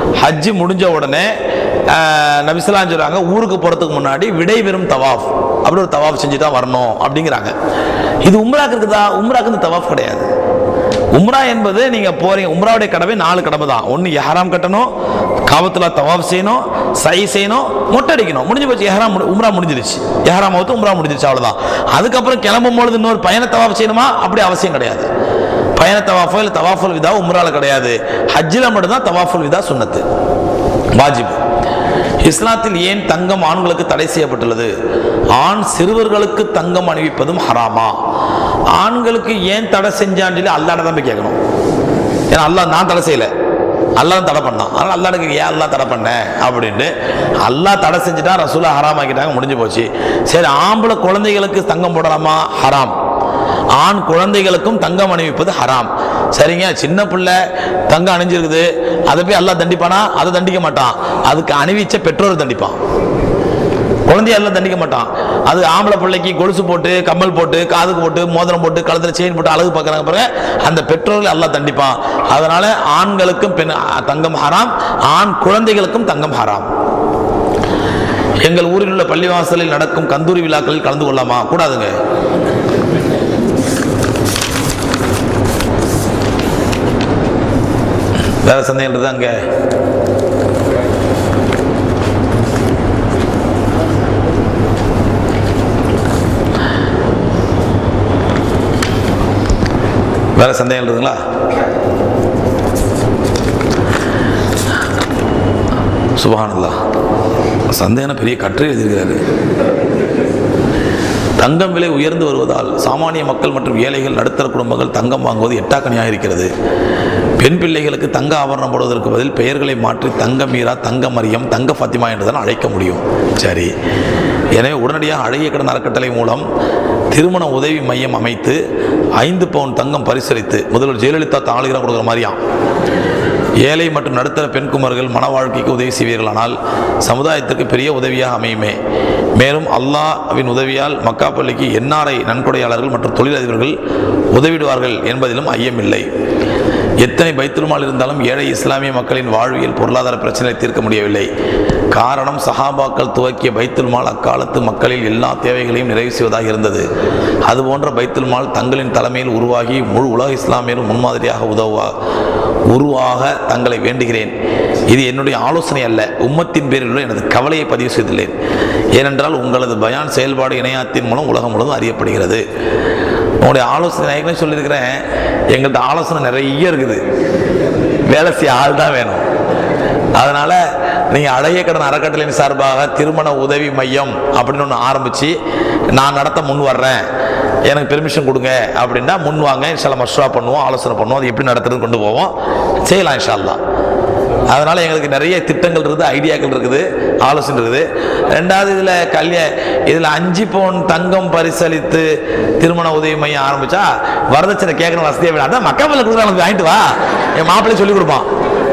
ஹஜ்ஜி முடிஞ்ச உடனே ஆஹ், நபிஸ்லாம் சொல்றாங்க ஊருக்கு போறதுக்கு முன்னாடி விடை பெறும் தவாஃப் அப்படி ஒரு தவாஃப் செஞ்சு தான் வரணும் அப்படிங்கிறாங்க இது உம்ராக்கு இருக்குதா உம்ராக்கு இந்த தவாஃப் கிடையாது உம்ரா என்பது நீங்க போறீங்க உம்ராவுடைய கடமை நாலு கடமை தான் ஒன்று எஹராம் கட்டணும் காவத்துல தவாப் செய்யணும் சை செய்யணும் மொட்டை அடிக்கணும் முடிஞ்சு போச்சு எஹராம் முடி- உம்ரா முடிஞ்சிருச்சு எஹராம் அவுத்து உம்ரா முடிஞ்சிருச்சு அவ்வளவுதான் அதுக்கப்புறம் கிளம்பும் பொழுது இன்னொரு பயண தவாப் செய்யணுமா அப்படி அவசியம் கிடையாது பயண தவாஃபோ இல்லை தவாஃபுல் விதா உம்ரால கிடையாது ஹஜ்ஜில் மட்டும்தான் தவாஃபுல் விதா சுன்னத்து வாஜிப் இஸ்லாத்தில் ஏன் தங்கம் ஆண்களுக்கு தடை செய்யப்பட்டுள்ளது ஆண் சிறுவர்களுக்கு தங்கம் அணிவிப்பதும் ஹராமா ஆண்களுக்கு ஏன் தடை செஞ்சான்னு சொல்லி அல்லாட தான் போய் கேட்கணும் ஏன்னா அல்லாஹ் நான் தடை செய்யல அல்லாஹ் தான் தடை பண்ணான் அதனால அல்லாஹ்க்கு ஏன் அல்லாஹ் தடை பண்ண அப்படின்ட்டு அல்லாஹ் தடை செஞ்சுட்டா ரசூலா ஹராம் ஆக்கிட்டாங்க முடிஞ்சு போச்சு சரி ஆம்பளை குழந்தைகளுக்கு தங்கம் போடலாமா ஹராம் ஆண் குழந்தைகளுக்கும் தங்கம் அணிவிப்பது ஹராம் சரிங்க சின்ன பிள்ளை தங்கம் அணிஞ்சிருக்குது அதை போய் அல்லாஹ் தண்டிப்பானா அதை தண்டிக்க மாட்டான் அதுக்கு அணிவிச்ச பெற்றோர் தண்டிப்பான் குழந்தைய எல்லாம் தண்டிக்க மாட்டான் அது ஆம்பளை பிள்ளைக்கு கொலுசு போட்டு கம்மல் போட்டு காதுக்கு போட்டு மோதிரம் போட்டு கழுத்துல செயின் போட்டு அழகு பார்க்கறாங்க பாருங்க அந்த பெற்றோர்கள் எல்லாம் தண்டிப்பான் அதனால ஆண்களுக்கும் பெண் தங்கம் ஹராம் ஆண் குழந்தைகளுக்கும் தங்கம் ஹராம் எங்கள் ஊரில் உள்ள பள்ளிவாசலில் நடக்கும் கந்தூரி விழாக்களில் கலந்து கொள்ளலாமா கூடாதுங்க வேற சந்தேகம் இருக்குதா அங்க வேற சந்தேகம் இருக்குதுங்களா சுபஹானல்லா சந்தேகம் பெரிய கட்டுரை எழுதியிருக்கிறாரு தங்கம் விலை உயர்ந்து வருவதால் சாமானிய மக்கள் மற்றும் ஏழைகள் நடுத்தர குடும்பங்கள் தங்கம் வாங்குவது எட்டாக்கணியாக இருக்கிறது பெண் பிள்ளைகளுக்கு தங்க ஆபரணம் போடுவதற்கு பதில் பெயர்களை மாற்றி தங்க மீரா தங்க மரியம் தங்க ஃபாத்திமா என்றுதான் அழைக்க முடியும் சரி எனவே உடனடியாக அழகிய கடன் அறக்கட்டளை மூலம் திருமண உதவி மையம் அமைத்து ஐந்து பவுன் தங்கம் பரிசளித்து முதல்வர் ஜெயலலிதா தாளுகிற கொடுக்குற மாதிரியாம் ஏழை மற்றும் நடுத்தர பெண் குமர்கள் மன வாழ்க்கைக்கு உதவி செய்வீர்களானால் சமுதாயத்திற்கு பெரிய உதவியாக அமையுமே மேலும் அல்லாஹ்வின் உதவியால் மக்கா பள்ளிக்கு என்ஆர்ஐ நன்கொடையாளர்கள் மற்றும் தொழிலதிபர்கள் உதவிடுவார்கள் என்பதிலும் ஐயமில்லை எத்தனை பைத்துல்மால் இருந்தாலும் ஏழை இஸ்லாமிய மக்களின் வாழ்வியல் பொருளாதார பிரச்சனை தீர்க்க முடியவில்லை காரணம் சஹாபாக்கள் துவக்கிய பைத்துல்மால் அக்காலத்து மக்களில் எல்லா தேவைகளையும் நிறைவு செய்வதாக இருந்தது அதுபோன்ற பைத்துல்மால் தங்களின் தலைமையில் உருவாகி முழு உலக இஸ்லாமியரும் முன்மாதிரியாக உதவுவா உருவாக தங்களை வேண்டுகிறேன் இது என்னுடைய ஆலோசனை அல்ல உம்மத்தின் பேரில் உள்ள எனது கவலையை பதிவு செய்துள்ளேன் ஏனென்றால் உங்களது பயான் செயல்பாடு இணையத்தின் மூலம் உலகம் முழுவதும் அறியப்படுகிறது உங்களுடைய ஆலோசனை நான் ஏற்கனவே சொல்லியிருக்கிறேன் எங்கள்கிட்ட ஆலோசனை நிறைய இருக்குது வேலை செய்ய ஆள் தான் வேணும் அதனால நீங்கள் அழகிய கடன் அறக்கட்டளையின் சார்பாக திருமண உதவி மையம் அப்படின்னு ஒன்று ஆரம்பித்து நான் நடத்த முன் வர்றேன் எனக்கு பெர்மிஷன் கொடுங்க அப்படின்னா முன் வாங்க இன்ஷால்லா மஷ்ரா பண்ணுவோம் ஆலோசனை பண்ணுவோம் அது எப்படி நடத்துறது கொண்டு போவோம் செய்யலாம் இன்ஷால்லா அதனால எங்களுக்கு நிறைய திட்டங்கள் இருக்குது ஐடியாக்கள் இருக்குது ஆலோசனை இருக்குது ரெண்டாவது இதில் கல்ய இதில் அஞ்சு பவுன் தங்கம் பரிசளித்து திருமண உதவி மையம் ஆரம்பிச்சா வரதட்சணை கேட்கணும் வசதியாக வேணும் அதான் மக்கள் கொடுக்குறாங்க வாங்கிட்டு வா என் மாப்பிள்ளை சொல்லி கொடுப்பான்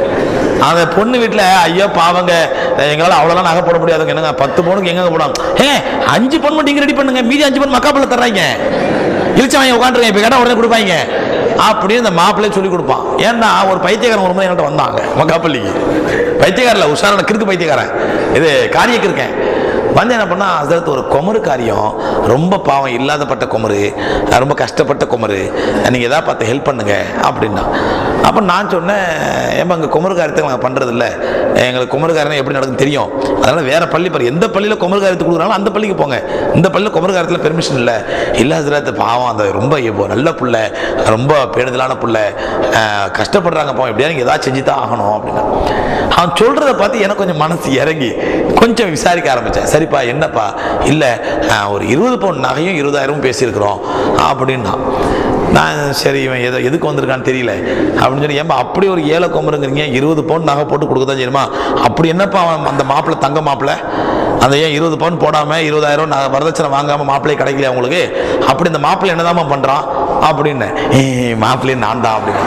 அந்த பொண்ணு வீட்டில் ஐயோ பாவங்க எங்களால் அவ்வளோலாம் நகை போட முடியாதுங்க என்னங்க பத்து பவுனுக்கு எங்க போடும் ஏ அஞ்சு பவுன் மட்டும் இங்கே ரெடி பண்ணுங்க மீதி அஞ்சு பவுன் மக்காப்பிள்ள தர்றாங்க இழிச்ச வாங்கி உட்காந்துருங்க இப்போ கேட்டால் உடனே கொடுப்பாங்க அப்படின்னு இந்த மாப்பிள்ளையே சொல்லி கொடுப்பான் ஏன்னா ஒரு பைத்தியக்காரன் ஒரு முறை என்கிட்ட வந்தாங்க மக்காப்பள்ளிக்கு பைத்தியக்காரில் உஷாரான கிறுக்கு பைத்தியக்காரன் இது காரிய கிறுக்கேன் வந்து என்ன பண்ணா அதில் ஒரு குமரு காரியம் ரொம்ப பாவம் இல்லாதப்பட்ட குமரு ரொம்ப கஷ்டப்பட்ட குமரு நீங்கள் எதாவது பார்த்து ஹெல்ப் பண்ணுங்க அப்படின்னா அப்போ நான் சொன்னேன் ஏமா இங்கே குமரு காரியத்தை நாங்கள் பண்ணுறதில்ல எங்களுக்கு குமரு காரியம் எப்படி நடக்கும் தெரியும் அதனால் வேற பள்ளி பாரு எந்த பள்ளியில் குமரு காரியத்தை கொடுக்குறாங்களோ அந்த பள்ளிக்கு போங்க இந்த பள்ளியில் குமரு காரியத்தில் பெர்மிஷன் இல்லை இல்லை ஹசரத் பாவம் அந்த ரொம்ப இப்போ நல்ல புள்ள ரொம்ப பேணுதலான புள்ள அஹ், கஷ்டப்படுறாங்க பாவம் எப்படியா நீங்கள் ஏதாவது செஞ்சு தான் ஆகணும் அப்படின்னா அவன் சொல்கிறத பார்த்து எனக்கு கொஞ்சம் மனசு இறங்கி கொஞ்சம் விசாரிக்க ஆரம்பித்தேன் சரிப்பா என்னப்பா இல்லை ஒரு இருபது பவுன் நகையும் இருபதாயிரமும் பேசியிருக்கிறோம் அப்படின்னா நான் சரி இவன் எதோ எதுக்கு வந்திருக்கான்னு தெரியல அப்படின்னு சொல்லி ஏன்பா அப்படி ஒரு ஏழை கொம்பருங்கிறீங்க இருபது பவுன் நகை போட்டு கொடுக்க தான் செய்யுமா அப்படி என்னப்பா அவன் அந்த மாப்பிள்ளை தங்க மாப்பிள்ளை அந்த ஏன் இருபது பவுன் போடாமல் இருபதாயிரம் நான் வரதட்சணை வாங்காமல் மாப்பிள்ளை கிடைக்கல அவங்களுக்கு அப்படி இந்த மாப்பிள்ளை என்னதாம்மா பண்ணுறான் அப்படின்னு ஏ மாப்பிள்ளையே நான் தான் அப்படின்னு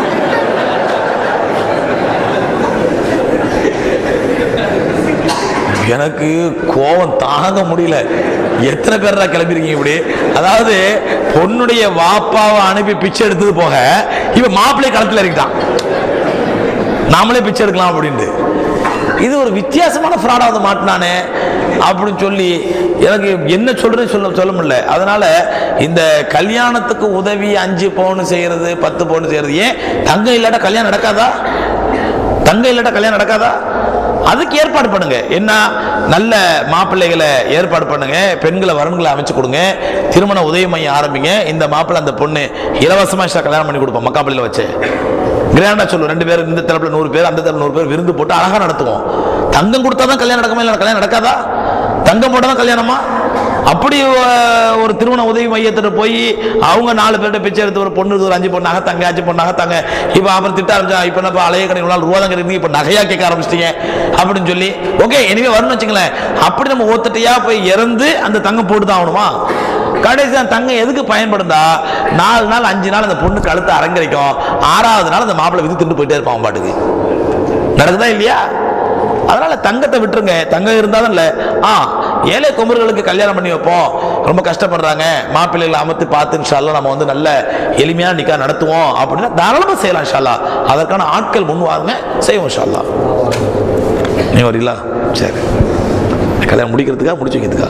எனக்கு கோபம் தாங்க முடியல எத்தனை பேர்டா கிளம்பிருக்கீங்க இப்படி அதாவது பொண்ணுடைய வாப்பாவை அனுப்பி பிச்சை எடுத்தது போக இவன் மாப்பிள்ளை களத்தில் இருக்கிட்டான் நாமளே பிச்சை எடுக்கலாம் அப்படின்ட்டு இது ஒரு வித்தியாசமான ஃப்ராடா வந்து மாட்டினானே அப்படின்னு சொல்லி எனக்கு என்ன சொல்றேன்னு சொல்ல சொல்ல முடியல அதனால இந்த கல்யாணத்துக்கு உதவி அஞ்சு பவுன் செய்யறது பத்து பவுன் செய்யறது ஏன் தங்கம் இல்லாட்ட கல்யாணம் நடக்காதா தங்கம் இல்லாட்ட கல்யாணம் நடக்காதா அதுக்கு ஏற்பாடு பண்ணுங்க என்ன நல்ல மாப்பிள்ளைகளை ஏற்பாடு பண்ணுங்க பெண்களை வரன்களை அமைச்சு கொடுங்க திருமண உதவி மையம் ஆரம்பிங்க இந்த மாப்பிள்ளை அந்த பொண்ணு இலவசமா இஷ்ட கல்யாணம் பண்ணி கொடுப்போம் மக்காப்பள்ளியில் வச்சு கிராண்டா சொல்லுவோம் ரெண்டு பேர் இந்த தரப்புல நூறு பேர் அந்த தரப்புல நூறு பேர் விருந்து போட்டு அழகா நடத்துவோம் தங்கம் கொடுத்தா தான் கல்யாணம் நடக்குமா இல்லை கல்யாணம் நடக்காதா தங்கம் போட்டால் தான் கல்யாணமா அப்படி அஹ், ஒரு திருமண உதவி மையத்துல போய் அவங்க நாலு பேர்கிட்ட பிச்சை எடுத்து ஒரு பொண்ணு இருக்குது, ஒரு அஞ்சு பொண்ணாக தங்க அஞ்சு பொண்ணாக தங்க இப்போ அப்புறம் திட்ட ஆரம்பிச்சா இப்போ என்ன அலைய கடை நாள் ரூபா தான் கிடைக்குது இப்போ நகையா கேட்க ஆரம்பிச்சிட்டீங்க அப்படின்னு சொல்லி ஓகே இனிமே வரும்னு வச்சுங்களேன் அப்படி நம்ம ஒத்தட்டையா போய் இறந்து அந்த தங்கம் போட்டு தான் ஆகணுமா கடைசி அந்த தங்கம் எதுக்கு பயன்படுதா நாலு நாள் அஞ்சு நாள் அந்த பொண்ணு கழுத்து அரங்கரிக்கும் ஆறாவது நாள் அந்த மாப்பிள்ளை வித்து திண்டு போயிட்டே இருப்பான் அவன் பாட்டுக்கு நடக்குதா இல்லையா அதனால தங்கத்தை விட்டுருங்க தங்கம் இருந்தாலும் இல்ல ஆ ஏழை குமர்களுக்கு கல்யாணம் பண்ணி வைப்போம் ரொம்ப கஷ்டப்படுறாங்க மாப்பிள்ளைகளை அமர்த்தி பார்த்து இன்ஷால்லா நம்ம வந்து நல்ல எளிமையான நிக்கா நடத்துவோம் அப்படின்னா தாராளமா செய்யலாம் இன்ஷால்லா அதற்கான ஆட்கள் முன் வாருங்க செய்வோம் இன்ஷால்லா நீ வரீங்களா சரி கல்யாணம் முடிக்கிறதுக்கா முடிச்சு வைக்கிறதுக்கா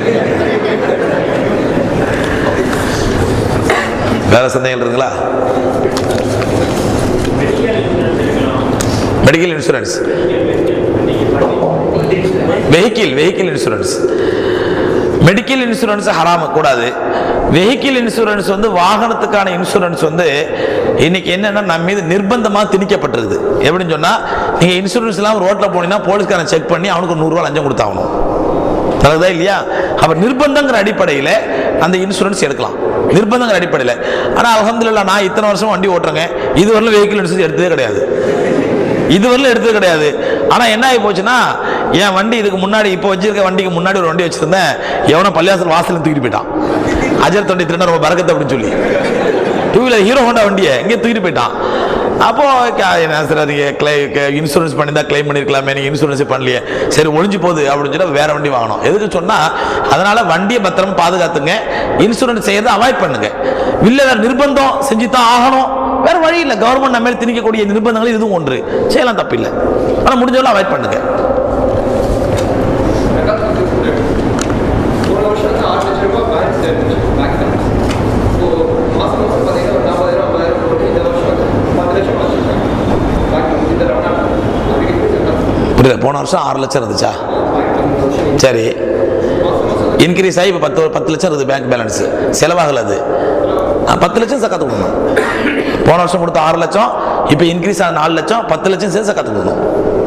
வேற சந்தேகங்கள் இருக்குங்களா medical insurance vehicle vehicle insurance medical insurance ஹராம கூடாது வெஹிக்கிள் இன்சூரன்ஸ் வந்து வாகனத்துக்கான இன்சூரன்ஸ் வந்து இன்னைக்கு என்னன்னா நம்ம மீது நிர்பந்தமாக திணிக்கப்பட்டிருக்குது எப்படின்னு சொன்னா நீங்க இன்சூரன்ஸ் இல்லாமல் ரோட்ல போனீங்கன்னா போலீஸ்காரன் செக் பண்ணி அவனுக்கு ஒரு நூறுரூவா லஞ்சம் கொடுத்தாகணும் நல்லதா இல்லையா அப்ப நிர்பந்தங்கிற அடிப்படையில் அந்த இன்சூரன்ஸ் எடுக்கலாம் நிர்பந்தங்கிற அடிப்படையில் ஆனால் அல்ஹம்துலில்லாஹ் நான் இத்தனை வருஷம் வண்டி ஓட்டுறேங்க இதுவரையிலும் வெஹிக்கிள் இன்சூரன்ஸ் எடுத்ததே கிடையாது இதுவரையிலும் எடுத்தது கிடையாது ஆனா என்ன ஆகி போச்சுன்னா என் வண்டி இதுக்கு முன்னாடி இப்போ வச்சிருக்க வண்டிக்கு முன்னாடி ஒரு வண்டி வச்சிருந்தேன் எவனோ பள்ளியாசல் வாசல் தூக்கிட்டு போயிட்டான் அஜர் தொண்டி திருநா ரொம்ப பறக்கத்தை அப்படின்னு சொல்லி டூ வீலர் ஹீரோ ஹோண்டா வண்டியை இங்கே தூக்கிட்டு போயிட்டான் அப்போ க- என்ன சார் நீங்க கிளை இன்சூரன்ஸ் பண்ணியிருந்தா கிளைம் பண்ணிருக்கலாமே நீங்க இன்சூரன்ஸ் பண்ணலையே சரி ஒழிஞ்சு போகுது அப்படின்னு சொல்லி வேற வண்டி வாங்கணும் எதுக்கு சொன்னா அதனால வண்டியை பத்திரமா பாதுகாத்துங்க இன்சூரன்ஸ் செய்யறதை அவாய்ட் பண்ணுங்க இல்ல வேற நிர்பந்தம் செஞ்சு தான் ஆகணும் வேற வழி இல்லை கவர்மெண்ட் நம்ம மேல திணிக்கக்கூடிய நிர்பந்தங்கள் இதுவும் ஒன்று செய்யலாம் தப்பில்லை ஆனா முடிஞ்சவரை அவாய்ட் பண்ணுங்க ஒரு வருஷத்துக்கு ஆறு லட்சம் ரூபாய் பேங்க் சேர்ந்துச்சு பேங்க் தான் ஸோ மாதம் மாதம் பார்த்தீங்கன்னா ஒரு நாற்பதாயிரம் ஐம்பதாயிரம் போட்டு இந்த வருஷம் பத்து லட்சம் வச்சுருக்காங்க பேங்க் இந்த ரவுண்டா அதுக்கு புரியுது போன வருஷம் ஆறு லட்சம் இருந்துச்சா பேங்க் இந்த வருஷம் சரி மாதம் மாதம் இன்க்ரீஸ் ஆகி இப்போ பத்து பத்து லட்சம் இருக்குது பேங்க் பேலன்ஸ் செலவாகல அது ஆ, பத்து லட்சம் சக்காத்து கொடுக்கணும் போன வருஷம் கொடுத்த ஆறு லட்சம் இப்போ இன்க்ரீஸ் ஆன நாலு லட்சம் பத்து லட்சம் சேர்த்து சக்காத்து கொடுக்கணும்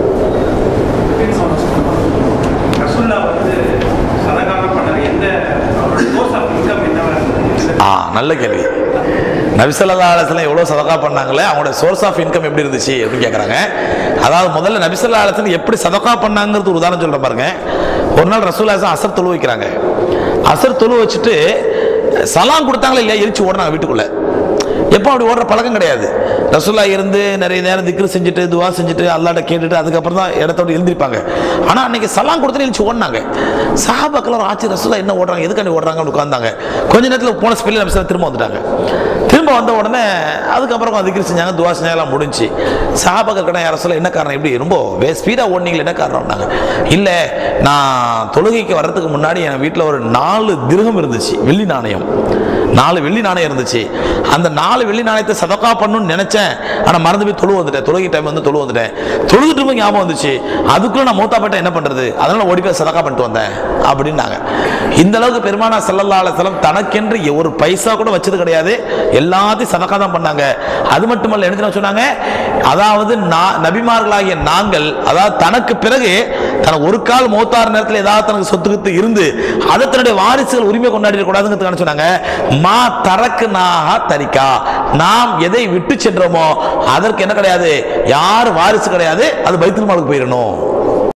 ரசுல்லா வந்து சதகாக பண்ணது எந்த சோர்ஸ் ஆஃப் இன்கம் என்னவா இருந்தது ஆ நல்ல கேள்வி நபிசல்லா அலசலம் எவ்வளோ சதகா பண்ணாங்களே அவங்களோட சோர்ஸ் ஆஃப் இன்கம் எப்படி இருந்துச்சு அப்படின்னு கேட்குறாங்க அதாவது முதல்ல நபிசல்லா அலசலம் எப்படி சதகா பண்ணாங்கிறது ஒரு உதாரணம் சொல்கிறேன் பாருங்க ஒரு நாள் ரசூல்லாசம் அசர் தொழு வைக்கிறாங்க அசர் தொழு வச்சுட்டு சலாம் கொடுத்தாங்களா இல்லையா எரிச்சு ஓடுறாங்க வீட்டுக்குள்ள எப்போ அப்படி ஓடுற பழக்கம் கிடையாது ரசூல்லா இருந்து நிறைய நேரம் திக்ரு செஞ்சுட்டு துவா செஞ்சுட்டு அல்லாட்ட கேட்டுட்டு அதுக்கப்புறம் தான் இடத்தோட எழுந்திருப்பாங்க ஆனால் அன்னைக்கு சலாம் கொடுத்து எழுச்சி ஓடினாங்க சஹாபாக்கெல்லாம் ஆச்சு ரசூல்லா என்ன ஓடுறாங்க எதுக்காண்டி ஓடுறாங்க அப்படின்னு உட்காந்தாங்க கொஞ்ச நேரத்தில் போன ஸ்பெல்லில் நம்ம திரும்ப வந்துட்டாங்க திரும்ப வந்த உடனே அதுக்கப்புறம் திக்ரு செஞ்சாங்க துவா செஞ்சாங்க எல்லாம் முடிஞ்சு சஹாபாக்கள் கடை யார சொல்ல என்ன காரணம் எப்படி ரொம்ப ஸ்பீடாக ஓடினீங்களே என்ன காரணம்னாங்க இல்லை நான் தொழுகைக்கு வர்றதுக்கு முன்னாடி என் வீட்டில் ஒரு நாலு திருகம் இருந்துச்சு வெள்ளி நாணயம் நாலு வெள்ளி நாணயம் இருந்துச்சு அந்த நாலு வெள்ளி நாணயத்தை சதக்கா பண்ணணும்னு நினைச்சேன் ஆனால் மறந்து போய் தொழு வந்துட்டேன் தொழுகை டைம் வந்து தொழு வந்துட்டேன் தொழுதுட்டு இருக்கும்போது ஞாபகம் வந்துச்சு அதுக்குள்ள நான் மூத்தாப்பட்ட என்ன பண்றது அதனால ஓடி போய் சதக்கா பண்ணிட்டு வந்தேன் அப்படின்னாங்க இந்த அளவுக்கு பெருமானா சல்லல்லா அலைஹிஸ்ஸலாம் தனக்கென்று ஒரு பைசா கூட வச்சது கிடையாது எல்லாத்தையும் சதக்கா தான் பண்ணாங்க அது மட்டுமல்ல என்ன தெரியுமா சொன்னாங்க அதாவது நா- நபிமார்களாகிய நாங்கள் அதாவது தனக்கு பிறகு தனக்கு ஒரு கால் மூத்தாறு நேரத்தில் ஏதாவது தனக்கு சொத்து கித்து இருந்து அதை தன்னுடைய வாரிசுகள் உரிமை கொண்டாடிட கூடாதுங்கிறதுக்கான சொன்னாங்க மா தரக்கு நாகா தரிக்கா நாம் எதை விட்டு சென்றோமோ அதற்கு என்ன கிடையாது யார் வாரிசு கிடையாது அது பைத்துல் மாலுக்கு போயிடணும்